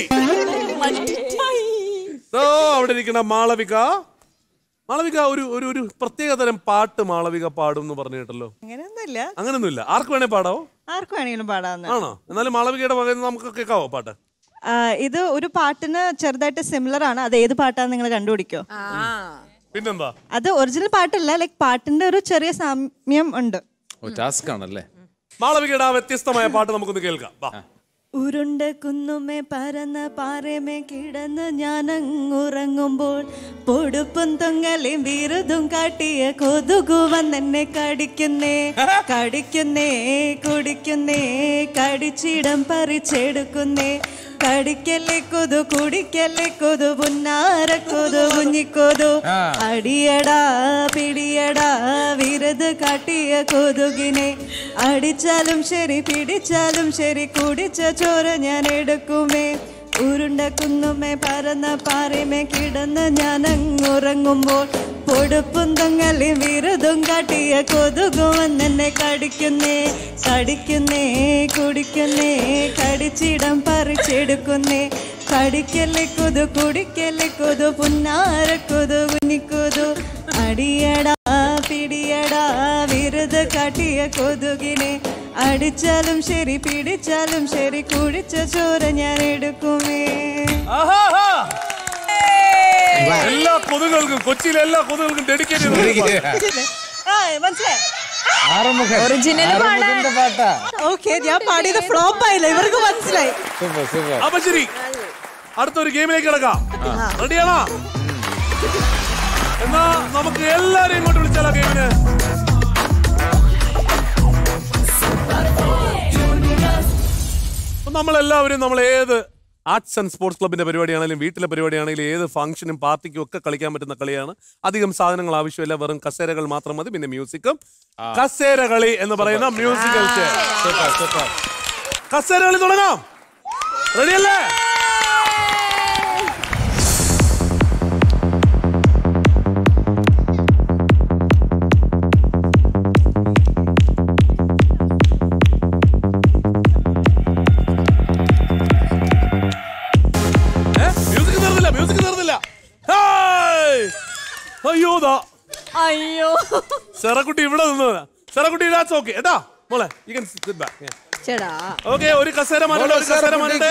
[SPEAKER 2] ഓ അവിടെ ഇരിക്കുന്ന മാളവിക മാളവിക ഒരു ഒരു ഒരു പ്രത്യേക തരം പാട്ട് മാളവിക പാടും എന്ന് പറഞ്ഞു കേട്ടല്ലോ
[SPEAKER 10] അങ്ങനെയൊന്നുമില്ല
[SPEAKER 2] അങ്ങനൊന്നുമില്ല ആർക്ക് വേണേ പാടാവോ
[SPEAKER 10] ആർക്കും വേണമെങ്കിലും പാടാവുന്ന
[SPEAKER 2] ആണോ എന്നാലും മാളവികയുടെ വകയിൽ നിന്ന് നമുക്ക് കേൾക്കാവോ പാട്ട്
[SPEAKER 10] ആ, ഇത് ഒരു പാട്ടിന് ചെറുതായിട്ട് സിമിലർ ആണ് അത് ഏത് പാട്ടാന്ന് നിങ്ങൾ കണ്ടുപിടിക്കോ
[SPEAKER 2] പിന്നെന്താ
[SPEAKER 10] അത് ഒറിജിനൽ പാട്ടല്ല ലൈക്ക് പാട്ടിന്റെ ഒരു ചെറിയ സാമ്യം ഉണ്ട്
[SPEAKER 3] ഓ ടാസ്ക് ആണല്ലേ
[SPEAKER 2] മാളവികയുടെ ആ വ്യത്യസ്തമായ പാട്ട് നമുക്കൊന്ന് കേൾക്കാം വാ
[SPEAKER 10] ഉരുണ്ട കുന്നുമേ പരന്ന പാറമേ കിടന്ന് ഞാനങ്ങുറങ്ങുമ്പോൾ പൊടുപ്പും തൊങ്ങലും വിരുതും കാട്ടിയ കൊതുകു വന്നെന്നെ കടിക്കുന്നേ കടിക്കുന്നേ കുടിക്കുന്നേ കടിച്ചിടം പറിച്ചെടുക്കുന്നേ കടിക്കല്ലേ കൊതു കുടിക്കല്ലേ കൊതു പുന്നാരക്കൊതു കുഞ്ഞിക്കൊതു അടിയടാ പിടിയടാ വിരുത് കാട്ടിയ കൊതുകിനെ അടിച്ചാലും ശരി പിടിച്ചാലും ശരി കുടിച്ച ചോര ഞാൻ എടുക്കുമേ ഉരുണ്ട കുന്നുമേ പരന്ന പാറമേ കിടന്ന് ഞാൻ അങ്ങുറങ്ങുമ്പോൾ പൊടുപ്പും തൊങ്ങലും വിരുതും കാട്ടിയ കൊതുകും വന്നെന്നെ കടിക്കുന്നേ കടിക്കുന്നേ കുടിക്കുന്നേ കടിച്ചിടം പറിച്ചെടുക്കുന്നേ കടിക്കല്ലേ കൊതു കുടിക്കല്ലേ കൊതു പുന്നാരക്കൊതു കുഞ്ഞിക്കൊതു അടിയടാ പിടിയടാ വിരുത് കാട്ടിയ കൊതുകിനെ അടിച്ചാലും ശരി പിടിച്ചാലും ശരി കുഴിച്ച ചോര ഞാൻ എടുക്കുമേ
[SPEAKER 2] ആഹാഹാ. എല്ലാ കൊതുകൾക്കും കൊച്ചിയിലെ എല്ലാ കൊതുകൾക്കും ഡെഡിക്കേറ്റ്
[SPEAKER 10] മനസ്സിലായി
[SPEAKER 3] Original ആറുമുഖന്റെ പാട്ടാ
[SPEAKER 10] ഓക്കെ ഞാൻ പാടിയത് ഫ്ലോപ്പ് ആയില്ല ഇവർക്ക് മനസ്സിലായി
[SPEAKER 3] സൂപ്പർ സൂപ്പർ
[SPEAKER 2] അപ്പൊ ശരി അടുത്തൊരു ഗെയിമിലേക്ക് കിടക്കാം റെഡിയാണോ എന്നാ നമുക്ക് എല്ലാരെയും ഇങ്ങോട്ട് വിളിച്ചാലോ ഗെയിമിന് അപ്പൊ നമ്മളെല്ലാവരും നമ്മൾ ഏത് ആർട്സ് ആൻഡ് സ്പോർട്സ് ക്ലബിന്റെ പരിപാടിയാണെങ്കിലും വീട്ടിലെ പരിപാടിയാണെങ്കിലും ഏത് ഫംഗ്ഷനും പാർട്ടിക്കും ഒക്കെ കളിക്കാൻ പറ്റുന്ന കളിയാണ് അധികം സാധനങ്ങൾ ആവശ്യമില്ല വെറും കസേരകൾ മാത്രം മതി പിന്നെ മ്യൂസിക്കും കസേര കളി എന്ന് പറയുന്ന മ്യൂസിക്കൽ
[SPEAKER 3] സൂപ്പർ സൂപ്പർ
[SPEAKER 2] കസേര കളി തുടങ്ങാം റെഡിയല്ലേ മ്യൂസിക് തീർന്നില്ല മ്യൂസിക് തീർന്നില്ല ഹേയ്! അയ്യോ ദാ
[SPEAKER 8] അയ്യോ
[SPEAKER 2] സെറക്കുട്ടി ഇവിടെ നിന്ന് സെറക്കുട്ടി ദാറ്റ്സ് ഓക്കെ ഏട്ടാ മോളെ യു കൻ സിറ്റ് ബാക്ക്
[SPEAKER 8] ചേടാ
[SPEAKER 2] ഓക്കെ ഒരു കസേര മാറ്റട്ടെ ഒരു കസേര മാറ്റട്ടെ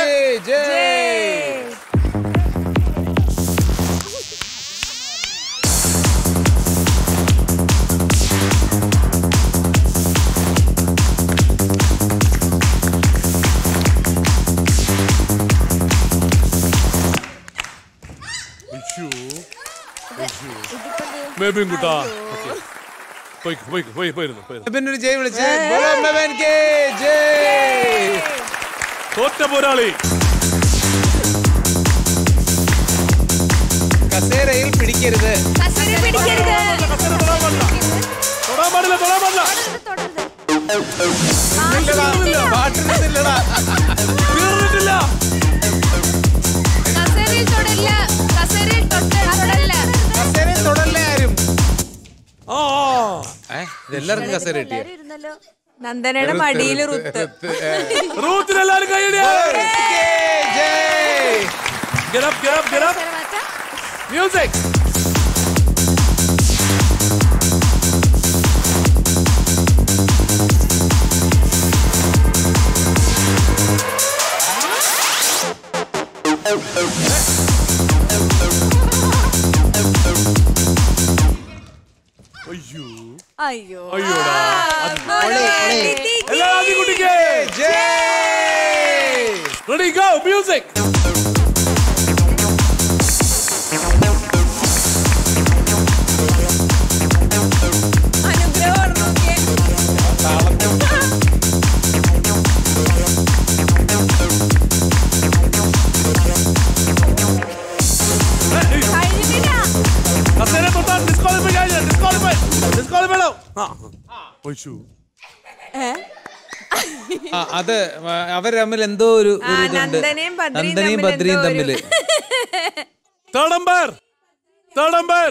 [SPEAKER 2] മേബിയും കുട്ടാ ഓക്കെ പോയി പോയി പോയി പോയിരുന്നു പോയിരുന്നു
[SPEAKER 3] പിന്നെ ഒരു ജയ് വിളിച്ചേ ബോളോ മെബൻ കെ ജയ്
[SPEAKER 2] തോറ്റ പോരാളി
[SPEAKER 3] കസേരയിൽ പിടിക്കരുത്
[SPEAKER 2] തൊടാൻ പാടില്ല തൊടാൻ പാടില്ല
[SPEAKER 3] ഇല്ലടാ, പാട്ടിരുന്നില്ലടാ.
[SPEAKER 2] തീർന്നിട്ടില്ല
[SPEAKER 5] കസേരയിൽ തൊടല്ല കസേരയിൽ തൊട്ട് തൊടല്ല
[SPEAKER 3] കസേരയിൽ തൊടല്ലേ ആരും
[SPEAKER 2] ആ
[SPEAKER 3] ഏ, ഇതെല്ലാവർക്കും കസേര കിട്ടിയ
[SPEAKER 4] നന്ദനയുടെ മടിയിൽ റുത്ത്
[SPEAKER 2] റൂത്തിന് എല്ലാവരും കൈയടിയാ Get up, get up, get up. Music. അയ്യോ
[SPEAKER 8] അയ്യോ
[SPEAKER 2] അയ്യോടാ എല്ലാവരും ആദ്യം കുട്ടിക്ക് റെഡി ഗോ മ്യൂസിക്
[SPEAKER 4] അനുഗ്രഹമാണ് നോക്കിയേ
[SPEAKER 2] കസേര തൊട്ടാൽ ഡിസ്ക്വാളിഫൈ കഴിഞ്ഞ ഡിസ്ക്വാളിഫൈ ഡിസ്ക്വാളിഫൈ ആ ഒഴിച്ചു
[SPEAKER 3] ആ, അത് അവർ തമ്മിൽ എന്തോ ഒരു ഒരു
[SPEAKER 4] ആ,
[SPEAKER 3] ഇതുണ്ട്
[SPEAKER 4] നന്ദനയും ബദ്രിയും
[SPEAKER 3] നന്ദനയും
[SPEAKER 4] തമ്മിൽ
[SPEAKER 3] ബദ്രിയും
[SPEAKER 4] എന്തോ ഒരു-
[SPEAKER 3] തമ്മില്
[SPEAKER 2] തേർഡ് അമ്പയർ തേർഡ് അമ്പയർ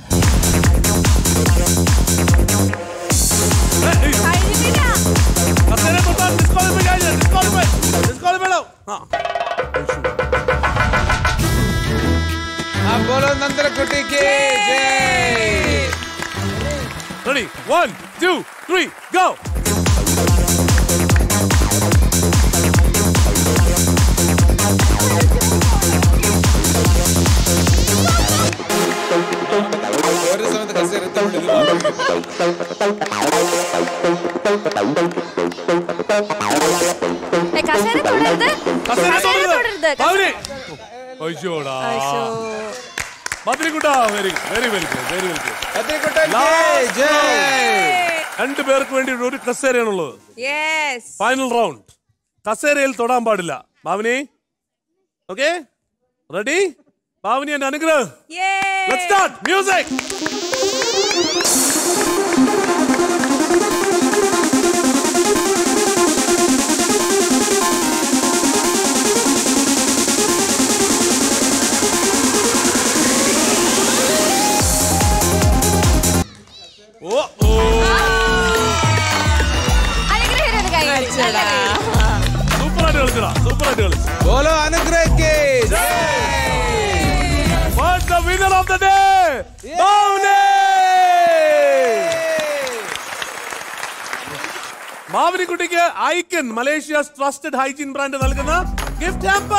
[SPEAKER 2] കസേര തൊട്ടാൽ ഡിസ്ക്വാളിഫൈ കഴിഞ്ഞ ഡിസ്ക്വാളിഫൈ ഡിസ്ക്വാളിഫൈ ആ
[SPEAKER 3] ആ ബോലോ നന്ദനക്കുട്ടിക്ക് ജയ്
[SPEAKER 2] ready one two three go
[SPEAKER 3] ഒരു സമയത്ത് കസേര
[SPEAKER 8] ഏ, കസേര തൊടരുത്
[SPEAKER 2] കസേര
[SPEAKER 8] കസേര
[SPEAKER 2] തൊടരുത്.
[SPEAKER 8] തൊടരുത്
[SPEAKER 2] ഭാവനെ. അയ്യോടാ മധുരിക്കുട്ട very very well very well രണ്ടു പേർക്ക് വേണ്ടി ഒരു കസേരയാണുള്ളത്
[SPEAKER 4] യെസ്
[SPEAKER 2] ഫൈനൽ റൗണ്ട് കസേരയിൽ തൊടാൻ പാടില്ല ഭാവനി ഓക്കെ റെഡി ഭാവനി എന്റെ അനുഗ്രഹം Let's start. Music. Oh, super ആയിട്ട് കളിച്ചടാ സൂപ്പർ ആയിട്ട് കളിച്ചു
[SPEAKER 3] ബോലോ അനുഗ്രഹിക്കേ
[SPEAKER 2] What's the winner of the day? Bhavani! മാവിനിക്കുട്ടിക്ക് Icon Malaysia trusted hygiene brand നൽകുന്ന ഗിഫ്റ്റ് ഹാമ്പ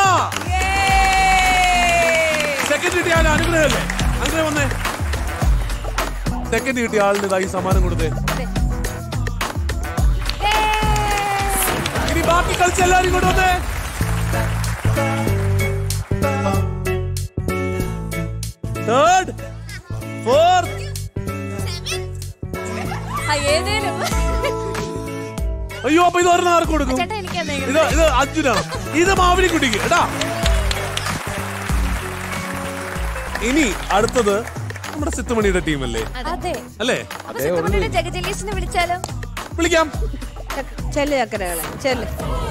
[SPEAKER 2] സെക്കൻഡ് കിട്ടിയ ആൾ അനുഗ്രഹമല്ലേ അനുഗ്രഹം വന്നേ സെക്കൻഡ് കിട്ടിയ ആളിന് ഇതായി സമ്മാനം കൊടുത്തേ ഇനി ബാക്കി കളിച്ച എല്ലാവരും കൊണ്ടുവന്നേ തേർഡ് ഫോർത്ത്
[SPEAKER 8] ഏതേലും
[SPEAKER 2] അയ്യോ അപ്പൊ ഇത് ഒരെണ്ണം ആർക്ക് കൊടുക്കും
[SPEAKER 8] ചേട്ടാ എനിക്ക് എന്തെങ്കിലും
[SPEAKER 2] ഇത് ഇത് അർജുനാണ് ഇത് മാവിനിക്കുട്ടിക്ക് കേട്ടാ ഇനി അടുത്തത് നമ്മുടെ സിത്തുമണിയുടെ ടീമല്ലേ
[SPEAKER 8] അതെ
[SPEAKER 2] അല്ലേ
[SPEAKER 8] അപ്പൊ സിദ്ധമണിയുടെ ജഗജലീസിനെ വിളിച്ചാലോ
[SPEAKER 2] വിളിക്കാം
[SPEAKER 13] ചെല്ല് ചക്കരകളെ ചെല്ല്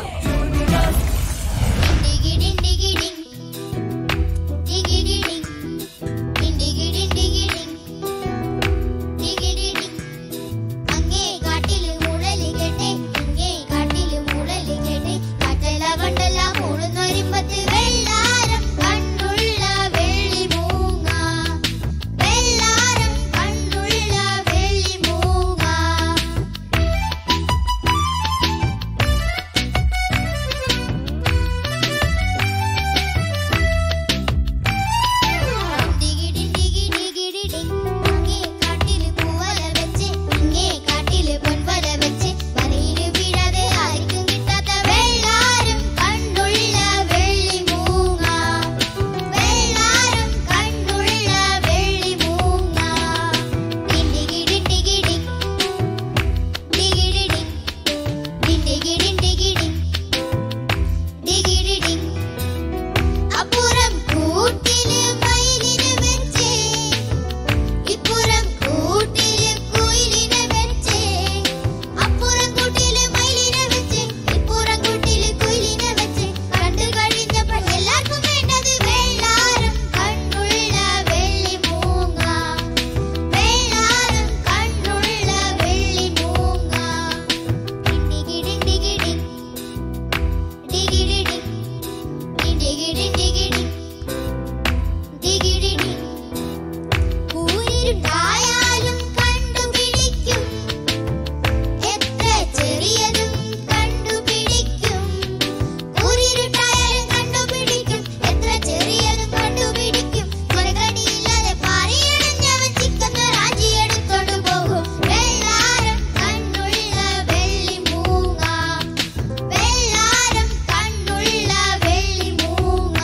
[SPEAKER 14] അപ്പുറം കൂട്ടില് മയിലിനെ വെച്ചേ ഇപ്പുറം കൂട്ടില് കുയിലിനെ വെച്ചേ അപ്പുറം കൂട്ടില് മയിലിനെ വെച്ചേ ഇപ്പുറം കൂട്ടില് കുയിലിനെ വെച്ചേ കണ്ടു കഴിഞ്ഞപ്പോൾ എല്ലാവർക്കും വേണ്ടത് വെള്ളാരം കണ്ണുള്ള വെള്ളി മൂങ്ങ വെള്ളാരം കണ്ണുള്ള വെള്ളി മൂങ്ങ ഡിഗിടി ഡിഗിടി ഡിഗിടി ഡിഗിടി ഡിഗിടി ഡിഗിടി കൂരിരുട്ടായാലും കണ്ടുപിടിക്കും എത്ര ചെറിയതും കണ്ടുപിടിക്കും കൂരിരുട്ടായാലും കണ്ടുപിടിക്കും എത്ര ചെറിയതും കണ്ടുപിടിക്കും മറുകടിയില്ലാതെ പാറിയടഞ്ഞവൻ ചിക്കൻ റാഞ്ചി എടുത്തോണ്ട് പോകും വെള്ളാരം കണ്ണുള്ള വെള്ളി മൂങ്ങ വെള്ളാരം കണ്ണുള്ള വെള്ളി മൂങ്ങ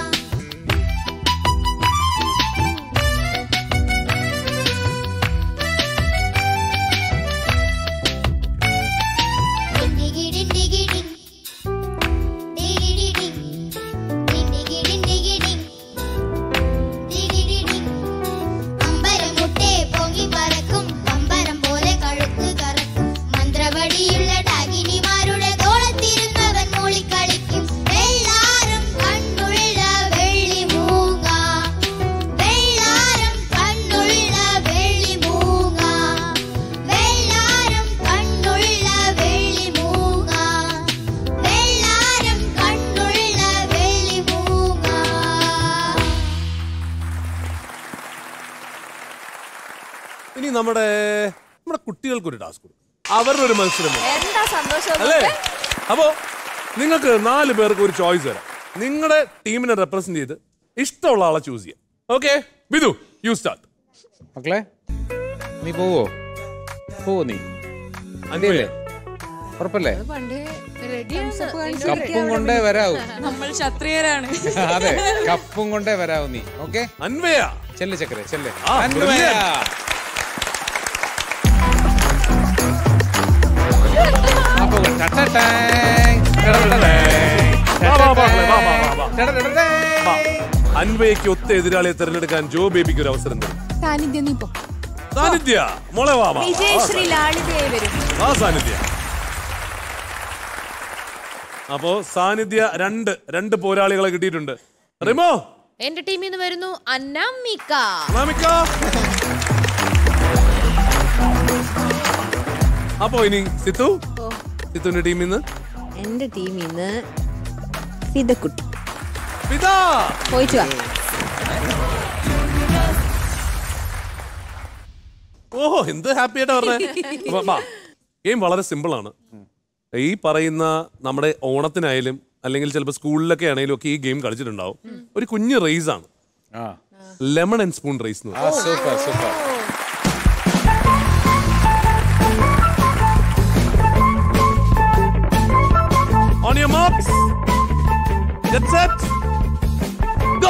[SPEAKER 14] ഡിഗിടി ഡിഗിടി ഡിഗിടി ഡിഗിടി ഡിഗിടി ഡിഗിടി അമ്പരം മുട്ടേ പൊങ്ങി പറക്കും പമ്പരം പോലെ കഴുത്ത് കറക്കും മന്ത്രവടിയുള്ള ഡാകിനിമാരുടെ തോളത്തിരുന്നവൻ മൂളിക്കളിക്കും വെള്ളാരം കണ്ണുള്ള വെള്ളി മൂങ്ങ വെള്ളാരം കണ്ണുള്ള വെള്ളി മൂങ്ങ വെള്ളാരം കണ്ണുള്ള വെള്ളി മൂങ്ങ വെള്ളാരം കണ്ണുള്ള വെള്ളി മൂങ്ങ
[SPEAKER 2] ഇനി നമ്മുടെ നമ്മുടെ കുട്ടികൾക്ക് ഒരു ടാസ്ക് കൊടുക്കും അവരുടെ ഒരു മത്സരം വേണം.
[SPEAKER 8] എന്താ സന്തോഷം
[SPEAKER 2] അല്ലേ അപ്പോ നിങ്ങൾക്ക് നാല് പേർക്ക് ഒരു ചോയ്സ് തരാം നിങ്ങളുടെ ടീമിനെ റെപ്രസെന്റ് ചെയ്ത് ഇഷ്ടമുള്ള ആളെ ചൂസ് ചെയ്യാം ഓക്കെ ബിദു യു സ്റ്റാർട്ട്
[SPEAKER 3] മക്കളെ നീ പോവോ പോവോ നീ അല്ലേ ഉറപ്പല്ലേ
[SPEAKER 5] പണ്ടേ
[SPEAKER 3] കപ്പും കൊണ്ടേ വരാവൂ
[SPEAKER 4] നമ്മൾ ക്ഷത്രിയരാണ്
[SPEAKER 3] അതെ കപ്പും കൊണ്ടേ വരാവൂ നീ ഓക്കെ
[SPEAKER 2] അൻവയ
[SPEAKER 3] ചെല്ല് ചക്കരെ ചെല്ല്
[SPEAKER 2] ആ,
[SPEAKER 3] അൻവയ
[SPEAKER 2] brilliant.
[SPEAKER 3] അപ്പൊ ടട്ടടാങ്, ടടടടാങ്,
[SPEAKER 2] വാ, വാ, വാ, വാ, വാ, വാ, വാ.
[SPEAKER 3] ടടടടാങ്.
[SPEAKER 2] വാ. അൻവയ്ക്ക് ഒത്ത എതിരാളിയെ തിരഞ്ഞെടുക്കാൻ ജോ ബേബിക്ക് ഒരു അവസരം തരും
[SPEAKER 4] സാന്നിധ്യം നീ പോ
[SPEAKER 2] സാന്നിധ്യ മോളെ വാ വാ, വാ.
[SPEAKER 8] വിജയശ്രീ ലാളിതയായി വരും
[SPEAKER 2] ആ സാന്നിധ്യ അപ്പോ സാന്നിധ്യ രണ്ട് രണ്ട് പോരാളികളെ കിട്ടിയിട്ടുണ്ട് റിമോ
[SPEAKER 5] എന്റെ ടീമിൽ നിന്ന് വരുന്നു അന്നാമിക
[SPEAKER 2] അനാമിക അപ്പോ ഇനി സിത്തു സിത്തുവിന്റെ ടീമിൽ നിന്ന്
[SPEAKER 13] എന്റെ ടീമിൽ നിന്ന് ഫിദക്കുട്ടി
[SPEAKER 2] പിതാ
[SPEAKER 13] പോയിട്ട് വാ
[SPEAKER 2] ഓഹോ എന്ത് ഹാപ്പി ആയിട്ടാ പറഞ്ഞേ അപ്പൊ വാ ഗെയിം വളരെ സിമ്പിൾ ആണ് ഈ പറയുന്ന നമ്മുടെ ഓണത്തിനായാലും അല്ലെങ്കിൽ ചിലപ്പോൾ സ്കൂളിലൊക്കെ ആണെങ്കിലും ഒക്കെ ഈ ഗെയിം കളിച്ചിട്ടുണ്ടാവും ഒരു കുഞ്ഞ് റേസ് ആണ്
[SPEAKER 3] ആ
[SPEAKER 2] ലെമൺ ആൻഡ് സ്പൂൺ റേസ് എന്ന്
[SPEAKER 3] ആ super super
[SPEAKER 2] On your marks. Get set. Go.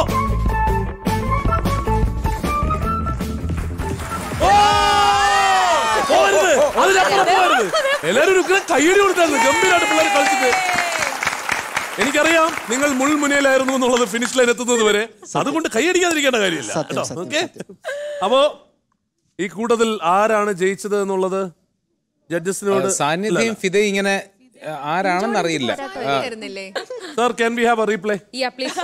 [SPEAKER 2] ഓ! പോകരുത്. അതിനപ്പുറം പോകരുത്. എല്ലാവരും ഒരു ഉഗ്ര കയ്യടി കൊടുത്തായിരുന്നു ഗംഭീരമായിട്ട് പിള്ളേർ കളിച്ചിട്ട് എനിക്കറിയാം നിങ്ങൾ മുൾമുനയിലായിരുന്നു എന്നുള്ളത് ഫിനിഷ് ലൈൻ എത്തുന്നത് വരെ അതുകൊണ്ട് കൈയടിക്കാതിരിക്കേണ്ട കാര്യമില്ല കേട്ടോ ഓക്കെ അപ്പോ ഈ കൂട്ടത്തിൽ ആരാണ് ജയിച്ചത് എന്നുള്ളത് ജഡ്ജസിനോട്
[SPEAKER 3] സാന്നിധ്യം ഫിദ ഇങ്ങനെ ആ, ആരാണെന്ന് അറിയില്ല ആ,
[SPEAKER 2] sir can we have a replay
[SPEAKER 5] yeah please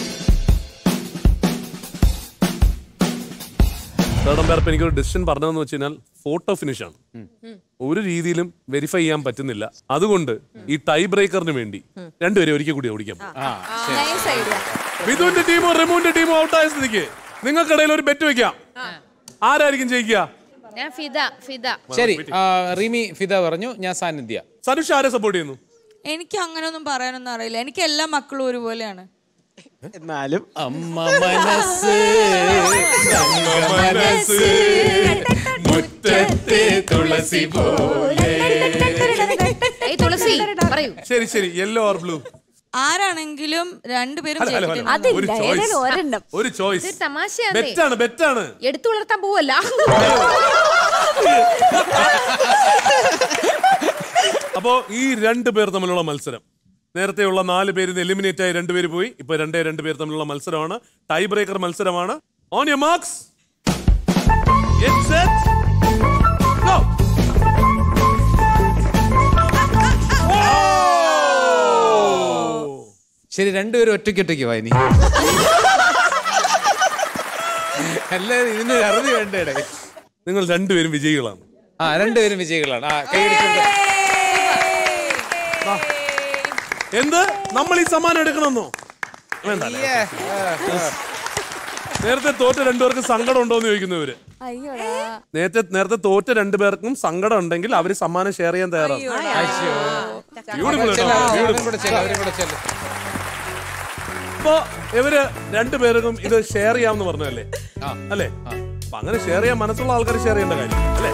[SPEAKER 2] third umpire ഇപ്പൊ എനിക്കൊരു ഡിസിഷൻ പറഞ്ഞതെന്ന് വെച്ച് കഴിഞ്ഞാൽ ഫോട്ടോ ഫിനിഷ് ആണ് ഒരു രീതിയിലും വെരിഫൈ ചെയ്യാൻ പറ്റുന്നില്ല അതുകൊണ്ട് ഈ ടൈ ബ്രേക്കറിന് വേണ്ടി രണ്ടുപേരും ഒരിക്കൽ കൂടി ഓടിക്കാം വിധുവിന്റെ ടീമോ റിമുവിന്റെ ടീമോ ഔട്ടായ സ്ഥിതിക്ക് നിങ്ങൾക്കിടയിൽ ഒരു ബെറ്റ് വെക്കാം ആരായിരിക്കും ജയിക്കുക
[SPEAKER 5] ഞാൻ ഫിദ ഫിദ
[SPEAKER 3] ശരി ആ, റിമി ഫിദ പറഞ്ഞു ഞാൻ സാന്നിധ്യ
[SPEAKER 2] സനുഷ ആരെ സപ്പോർട്ട് ചെയ്യുന്നു
[SPEAKER 4] എനിക്ക് അങ്ങനെയൊന്നും പറയാനൊന്നും അറിയില്ല എനിക്ക് എല്ലാ മക്കളും ഒരുപോലെയാണ്
[SPEAKER 12] എന്നാലും
[SPEAKER 3] അമ്മ മനസ്സ് മനസ്സ് മുറ്റത്തെ തുളസി പോലെ
[SPEAKER 5] ഏയ് തുളസി പറയൂ
[SPEAKER 2] ശരി ശരി യെല്ലോ ഓർ ബ്ലൂ
[SPEAKER 4] ആരാണെങ്കിലും രണ്ടുപേരും
[SPEAKER 2] അല്ല, അല്ല, അല്ല.
[SPEAKER 4] ജയിക്കട്ടെ
[SPEAKER 2] ഒരു
[SPEAKER 8] അതില്ല
[SPEAKER 2] ചോയ്സ്
[SPEAKER 8] ഏതെങ്കിലും ഒരെണ്ണം
[SPEAKER 2] ഒരു ചോയ്സ്
[SPEAKER 5] ഇതൊരു തമാശയാണ്
[SPEAKER 2] ബെറ്റാണ് ബെറ്റാണ്
[SPEAKER 5] എടുത്തു വളർത്താൻ പോവല്ല
[SPEAKER 2] അപ്പോ ഈ രണ്ട് പേർ തമ്മിലുള്ള മത്സരം നേരത്തെയുള്ള നാല് പേരിൽ നിന്ന് എലിമിനേറ്റ് ആയി രണ്ടുപേര് പോയി ഇപ്പൊ രണ്ടേ രണ്ട് പേർ തമ്മിലുള്ള മത്സരമാണ് ടൈ ബ്രേക്കർ മത്സരമാണ് ഓൺ യർ മാർക്സ്
[SPEAKER 3] ശരി രണ്ടുപേരും ഒറ്റയ്ക്ക് ഒറ്റയ്ക്ക് വായനി അല്ല ഇതിന് അറുതി വേണ്ടേടെ
[SPEAKER 2] നിങ്ങൾ രണ്ടുപേരും വിജയികളാണ്
[SPEAKER 3] ആ രണ്ടുപേരും വിജയികളാണ് ആ കൈയടിക്കൊണ്ട്
[SPEAKER 2] എന്ത് നമ്മൾ ഈ സമ്മാനം എടുക്കണമെന്നോ വേണ്ട അല്ലേ? നേരത്തെ തോറ്റ രണ്ടുപേർക്ക് സങ്കടം ഉണ്ടോ എന്ന് ചോദിക്കുന്നു ഇവര്
[SPEAKER 8] അയ്യോടാ
[SPEAKER 2] നേരത്തെ നേരത്തെ തോറ്റ രണ്ടുപേർക്കും സങ്കടം ഉണ്ടെങ്കിൽ അവര് സമ്മാനം ഷെയർ ചെയ്യാൻ തയ്യാറാണ് Beautiful കേട്ടോ,
[SPEAKER 3] അവരും
[SPEAKER 2] beautiful.
[SPEAKER 3] കൂടെ ചെല്ല്, അവരും കൂടെ ചെല്ല്.
[SPEAKER 2] ഇപ്പൊ ഇവര് രണ്ടുപേർക്കും ഇത് ഷെയർ ചെയ്യാമെന്ന് പറഞ്ഞല്ലേ അല്ലേ അപ്പൊ അങ്ങനെ ഷെയർ ചെയ്യാൻ മനസ്സുള്ള ആൾക്കാർ ഷെയർ ചെയ്യേണ്ട കാര്യം അല്ലേ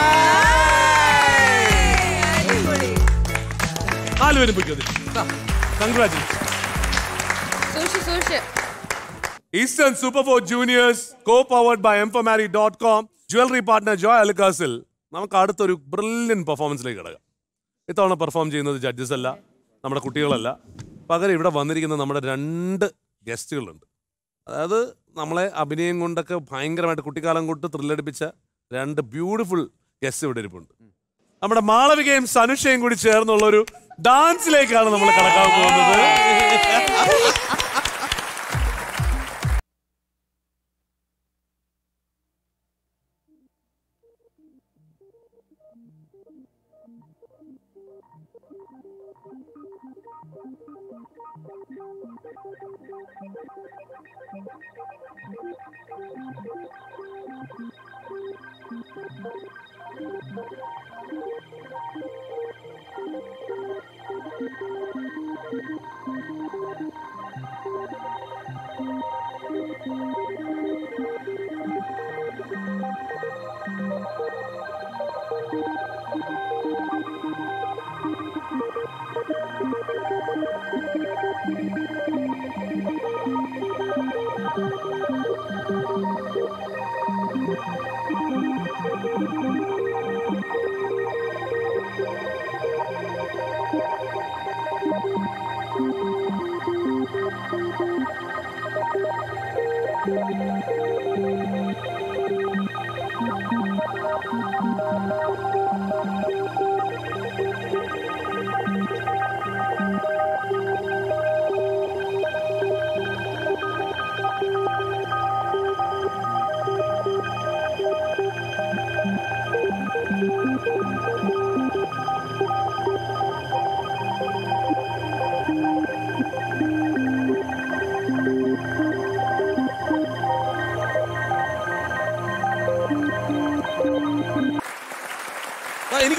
[SPEAKER 2] നാലുപേരും പൊയ്ക്കോ കൺഗ്രാറ്റുലേഷൻ
[SPEAKER 5] സൂക്ഷിച്ച് സൂക്ഷിച്ച്
[SPEAKER 2] eastern super four juniors co powered by M for marry dot com jewellery partner Joy അലുക്കാസിൽ നമുക്ക് അടുത്തൊരു ബ്രില്യൻ പെർഫോമൻസിലേക്ക് കിടക്കാം ഇത്തവണ പെർഫോം ചെയ്യുന്നത് ജഡ്ജസ് അല്ല നമ്മുടെ കുട്ടികളല്ല പകരം ഇവിടെ വന്നിരിക്കുന്ന നമ്മുടെ രണ്ട് ഗസ്റ്റുകളുണ്ട് അതായത് നമ്മളെ അഭിനയം കൊണ്ടൊക്കെ ഭയങ്കരമായിട്ട് കുട്ടിക്കാലം കൊണ്ട് ത്രില്ലടിപ്പിച്ച രണ്ട് ബ്യൂട്ടിഫുൾ ഗസ്റ്റ് ഇവിടെ ഇരിപ്പുണ്ട് നമ്മുടെ മാളവികയും സനുഷയും കൂടി ചേർന്നുള്ള ഒരു ഡാൻസിലേക്കാണ് നമ്മൾ കടക്കാൻ പോകുന്നത്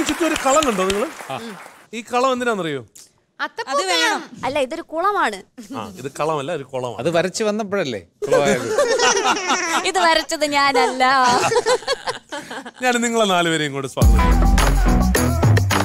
[SPEAKER 2] ചുറ്റും ഒരു കളം കണ്ടോ നിങ്ങള് ഈ കളം എന്തിനാണെന്നറിയോ
[SPEAKER 8] അത് വേണം അല്ല ഇതൊരു കുളമാണ്
[SPEAKER 2] ആ ഇത് കളമല്ല ഒരു കുളമാണ്
[SPEAKER 3] അത് വരച്ച് വന്നപ്പോഴല്ലേ കുളമായത്.
[SPEAKER 8] ഇത് വരച്ചത് ഞാനല്ല
[SPEAKER 2] ഞാൻ നിങ്ങളെ നാലുപേരെയും കൂടെ സ്വാഗതം ചെയ്യാം.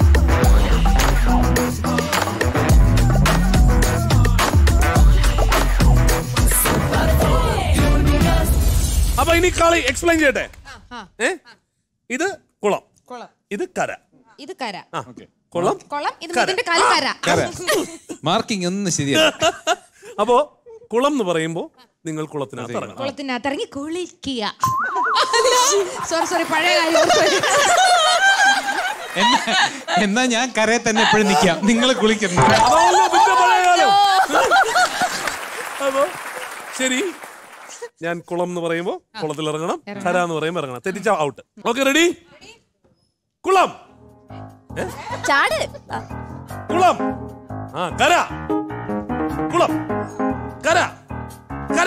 [SPEAKER 2] അപ്പൊ ഇനി കളി എക്സ്പ്ലെയിൻ ചെയ്യട്ടെ ഏ ഇത് കുളം
[SPEAKER 5] കുളം
[SPEAKER 2] ഇത് കര
[SPEAKER 5] ഇത് കര
[SPEAKER 2] ആ കുളം
[SPEAKER 5] കുളം ഇത്
[SPEAKER 2] കര.
[SPEAKER 5] ഇതിന്റെ കാല് കര
[SPEAKER 3] കര. മാർക്കിംഗ് ഒന്നും ശരിയല്ല
[SPEAKER 2] അപ്പോ കുളം എന്ന് പറയുമ്പോ നിങ്ങൾ കുളത്തിനകത്ത് ഇറങ്ങണം
[SPEAKER 5] കുളത്തിനകത്ത് ഇറങ്ങി കുളിക്കുക സോറി സോറി പഴയ കാര്യം ഓർത്ത് പോയി.
[SPEAKER 3] എന്നാ എന്നാ ഞാൻ കരയിൽ തന്നെ എപ്പോഴും നിൽക്കാം നിങ്ങൾ കുളിക്കുന്നു
[SPEAKER 2] അതാണല്ലോ നിന്റെ പഴയ കാലം. അപ്പോ ശരി ഞാൻ കുളം എന്ന് പറയുമ്പോ കുളത്തിൽ ഇറങ്ങണം കര എന്ന് പറയുമ്പോ ഇറങ്ങണം തെറ്റിച്ച ഔട്ട് ഓക്കെ റെഡി കുളം ഏ?
[SPEAKER 8] ചാട്
[SPEAKER 2] കുളം ആ കര കുളം കര കര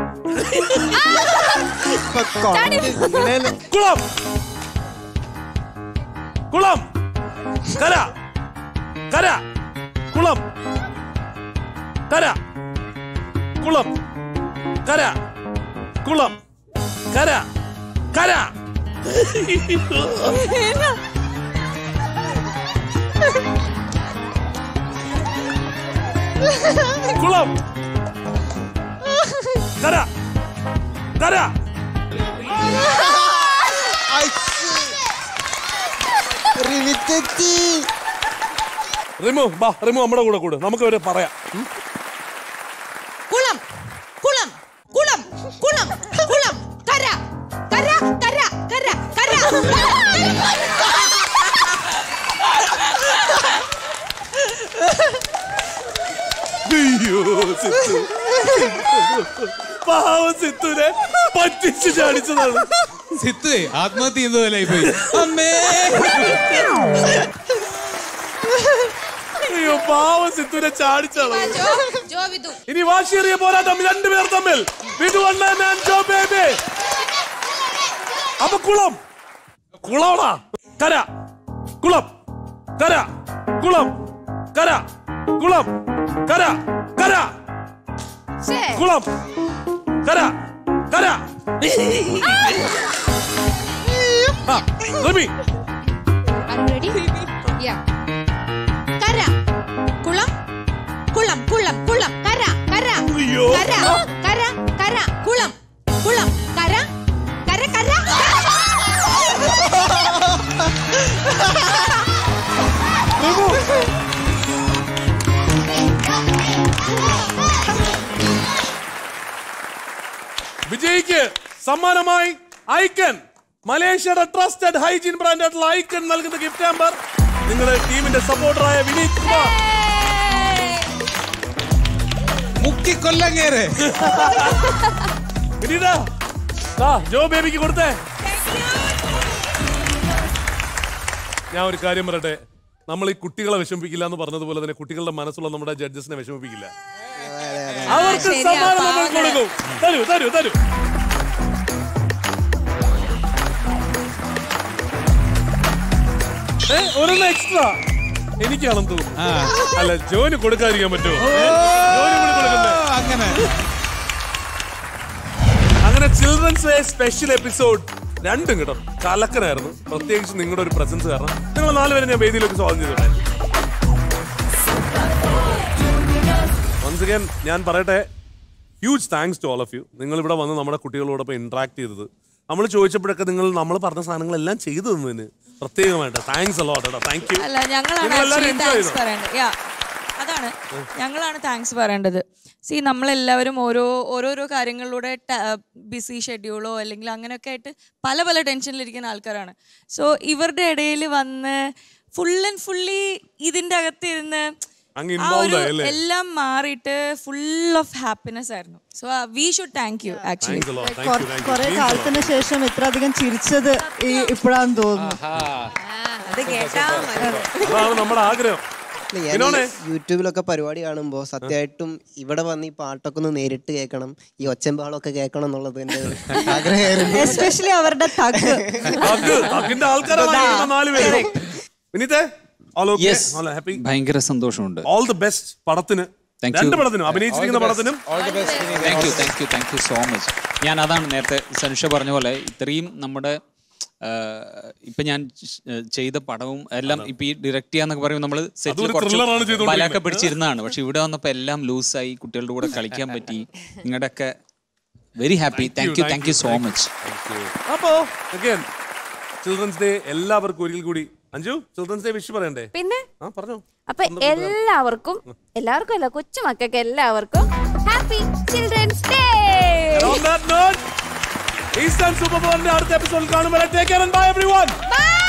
[SPEAKER 2] കുളം കുളം കര കര കുളം കര കുളം കര കുളം കര കര കുളം കര കര റിമു ബാ റിമു നമ്മുടെ കൂടെ കൂടെ നമുക്ക് അവരെ പറയാം ഉം?
[SPEAKER 5] കുളം കുളം കുളം കുളം കുളം കര കര കര കര കര
[SPEAKER 2] അയ്യോ സിത്തു പാവം സിത്തുനെ പറ്റിച്ച് ചാടിച്ചതാണ്
[SPEAKER 3] സിത്തുവേ ആത്മഹത്യ ചെയ്യുന്നതല്ലേ പോയി അമ്മേ
[SPEAKER 2] അയ്യോ പാവം സിത്തുനെ ചാടിച്ചാണ്
[SPEAKER 5] ജോ വിധു
[SPEAKER 2] ഇനി വാശിയേറിയ പോരാട്ടം രണ്ടുപേർ തമ്മിൽ വിധു അണ്ണൻ and ജോ ബേബി അപ്പൊ കുളം കുളമാ കര കുളം കര കുളം കര കുളം കര കര കുളം കര കര ആ, റിമി
[SPEAKER 5] റെഡി യാ കര കുളം കുളം കുളം കുളം കര കര
[SPEAKER 2] അയ്യോ.
[SPEAKER 5] കര കര കര കുളം കുളം കര കര കര
[SPEAKER 2] വിജയിക്ക് സമ്മാനമായി ഐക്കൺ മലേഷ്യയുടെ ട്രസ്റ്റഡ് ഹൈജീൻ ബ്രാൻഡ് ആയിട്ടുള്ള ഐക്കൺ നൽകുന്ന ഗിഫ്റ്റ് നമ്പർ നിങ്ങളുടെ ടീമിന്റെ സപ്പോർട്ടറായ വിനീത് കുമാർ
[SPEAKER 3] മുക്കിക്കൊല്ലങ്ങേരെ
[SPEAKER 2] വിനീത ദാ, ജോ ബേബിക്ക് കൊടുത്തേ ഞാൻ ഒരു കാര്യം പറയട്ടെ നമ്മൾ ഈ കുട്ടികളെ വിഷമിപ്പിക്കില്ല എന്ന് പറഞ്ഞതുപോലെ തന്നെ കുട്ടികളുടെ മനസ്സുള്ള നമ്മുടെ ജഡ്ജസിനെ വിഷമിപ്പിക്കില്ല അവർക്ക്
[SPEAKER 5] ശരിയാ,
[SPEAKER 2] സമ്മാനം നമ്മൾ
[SPEAKER 5] പാവങ്ങള്.
[SPEAKER 2] കൊടുക്കും തരൂ തരൂ തരൂ ഏ, ഒരെണ്ണം എക്സ്ട്രാ എനിക്കാണെന്ന് തോന്നുന്നു അല്ല ജോന് കൊടുക്കാതിരിക്കാൻ പറ്റുമോ ഏ, ജോന് കൂടി കൊടുക്കണ്ടേ
[SPEAKER 3] അങ്ങനെ
[SPEAKER 2] അങ്ങനെ ചിൽഡ്രൻസ് ഡേ സ്പെഷ്യൽ എപ്പിസോഡ് രണ്ടും കേട്ടോ കലക്കനായിരുന്നു പ്രത്യേകിച്ച് നിങ്ങളുടെ ഒരു പ്രസൻസ് കാരണം നിങ്ങൾ നാലുപേരെ ഞാൻ വേദിയിലേക്ക് സ്വാഗതം ചെയ്തോട്ടെ വൺസ് അഗൈൻ ഞാൻ പറയട്ടെ huge thanks to all of you നിങ്ങൾ ഇവിടെ വന്ന് നമ്മുടെ കുട്ടികളോടൊപ്പം ഇന്ററാക്ട് ചെയ്തത് നമ്മൾ ചോദിച്ചപ്പോഴൊക്കെ നിങ്ങൾ നമ്മൾ പറഞ്ഞ സാധനങ്ങളെല്ലാം ചെയ്തു തന്നതിന് പ്രത്യേകമായിട്ട് താങ്ക്സ് അലോട്ട് കേട്ടോ താങ്ക് യു
[SPEAKER 15] അല്ല ഞങ്ങളാണ്
[SPEAKER 2] നിങ്ങളെല്ലാവരും
[SPEAKER 15] ആക്ച്വലി
[SPEAKER 2] enjoy
[SPEAKER 15] താങ്ക്സ്
[SPEAKER 2] ചെയ്തോ?
[SPEAKER 15] പറയേണ്ടത് യാ അതാണ് ഞങ്ങളാണ് താങ്ക്സ് പറയേണ്ടത് സി നമ്മളെല്ലാവരും ഓരോ ഓരോരോ കാര്യങ്ങളിലൂടെ ബിസി ഷെഡ്യൂളോ അല്ലെങ്കിൽ അങ്ങനെയൊക്കെ ആയിട്ട് പല പല ടെൻഷനിലിരിക്കുന്ന ആൾക്കാരാണ് സോ ഇവരുടെ ഇടയിൽ വന്ന് ഫുൾ ആൻഡ് ഫുള്ളി ഇതിൻ്റെ അകത്തിരുന്ന്
[SPEAKER 2] അങ്ങ്
[SPEAKER 15] ആ
[SPEAKER 2] involved
[SPEAKER 15] ഒരു
[SPEAKER 2] ആയി അല്ലേ?
[SPEAKER 15] എല്ലാം മാറിയിട്ട് ഫുൾ ഓഫ് ഹാപ്പിനെസ് ആയിരുന്നു so we should thank you actually
[SPEAKER 2] Thanks a lot. Thank you, thank you.
[SPEAKER 10] കുറെ
[SPEAKER 2] Means a lot.
[SPEAKER 10] കാലത്തിന് ശേഷം ഇത്രയധികം ചിരിച്ചത് ഈ ഇപ്പോഴാന്ന് തോന്നുന്നു
[SPEAKER 13] അത് കേട്ടാ
[SPEAKER 2] അതാണ് നമ്മുടെ ആഗ്രഹം
[SPEAKER 12] ഇല്ല, ഞാൻ
[SPEAKER 2] വിനോദേ?
[SPEAKER 12] ഈ യൂട്യൂബിലൊക്കെ പരിപാടി കാണുമ്പോൾ സത്യമായിട്ടും ഇവിടെ വന്ന് ഈ പാട്ടൊക്കെ ഒന്ന് നേരിട്ട് കേൾക്കണം ഈ ഒച്ചമ്പാളൊക്കെ കേൾക്കണം എന്നുള്ളത് എന്റെ ഒരു ആഗ്രഹമായിരുന്നു
[SPEAKER 10] എസ്പെഷ്യലി അവരുടെ തഗ്
[SPEAKER 2] തഗ്, തഗിന്റെ ആൾക്കാരാണ് ഈ നാല് പേര് വിനീതേ all okay
[SPEAKER 11] Yes.
[SPEAKER 2] All happy
[SPEAKER 11] ഭയങ്കര സന്തോഷമുണ്ട്
[SPEAKER 2] ഓൾ ദി ബെസ്റ്റ് പടത്തിന്
[SPEAKER 11] Thank you.
[SPEAKER 2] രണ്ട് പടത്തിനും അഭിനയിച്ചിരിക്കുന്ന പടത്തിനും
[SPEAKER 11] thank you thank you thank you so much ഞാൻ അതാണ് നേരത്തെ സനുഷ പറഞ്ഞ പോലെ ഇത്രയും നമ്മുടെ ആ, ഇപ്പൊ ഞാൻ ച്- ചെയ്ത പടവും എല്ലാം ഇപ്പൊ ഈ ഡയറക്ട് ചെയ്യാന്നൊക്കെ പറയുമ്പോൾ നമ്മൾ സെറ്റിൽ
[SPEAKER 2] അതൊരു thriller ആണ്
[SPEAKER 11] കുറച്ച്
[SPEAKER 2] ചെയ്തുകൊണ്ടിരിക്കുന്നത്.
[SPEAKER 11] ബലമൊക്കെ പിടിച്ചിരുന്നതാണ് പക്ഷെ ഇവിടെ വന്നപ്പോൾ എല്ലാം ലൂസായി കുട്ടികളുടെ കൂടെ കളിക്കാൻ പറ്റി നിങ്ങളുടെയൊക്കെ very happy thank you thank you so much
[SPEAKER 2] അപ്പോ again ചിൽഡ്രൻസ് ഡേ എല്ലാവർക്കും ഒരിക്കൽ കൂടി അഞ്ജു ചിൽഡ്രൻസ് ഡേ വിഷ് പറയണ്ടേ
[SPEAKER 8] പിന്നെ
[SPEAKER 2] ആ പറഞ്ഞോ
[SPEAKER 8] അപ്പൊ എല്ലാവർക്കും എല്ലാവർക്കും അല്ല കൊച്ചുമക്കൾക്ക് എല്ലാവർക്കും happy children's day
[SPEAKER 2] And on that note, Eastern Super Bowlന്റെ അടുത്ത എപ്പിസോഡിൽ കാണുമ്പോൾ take care and bye everyone
[SPEAKER 8] by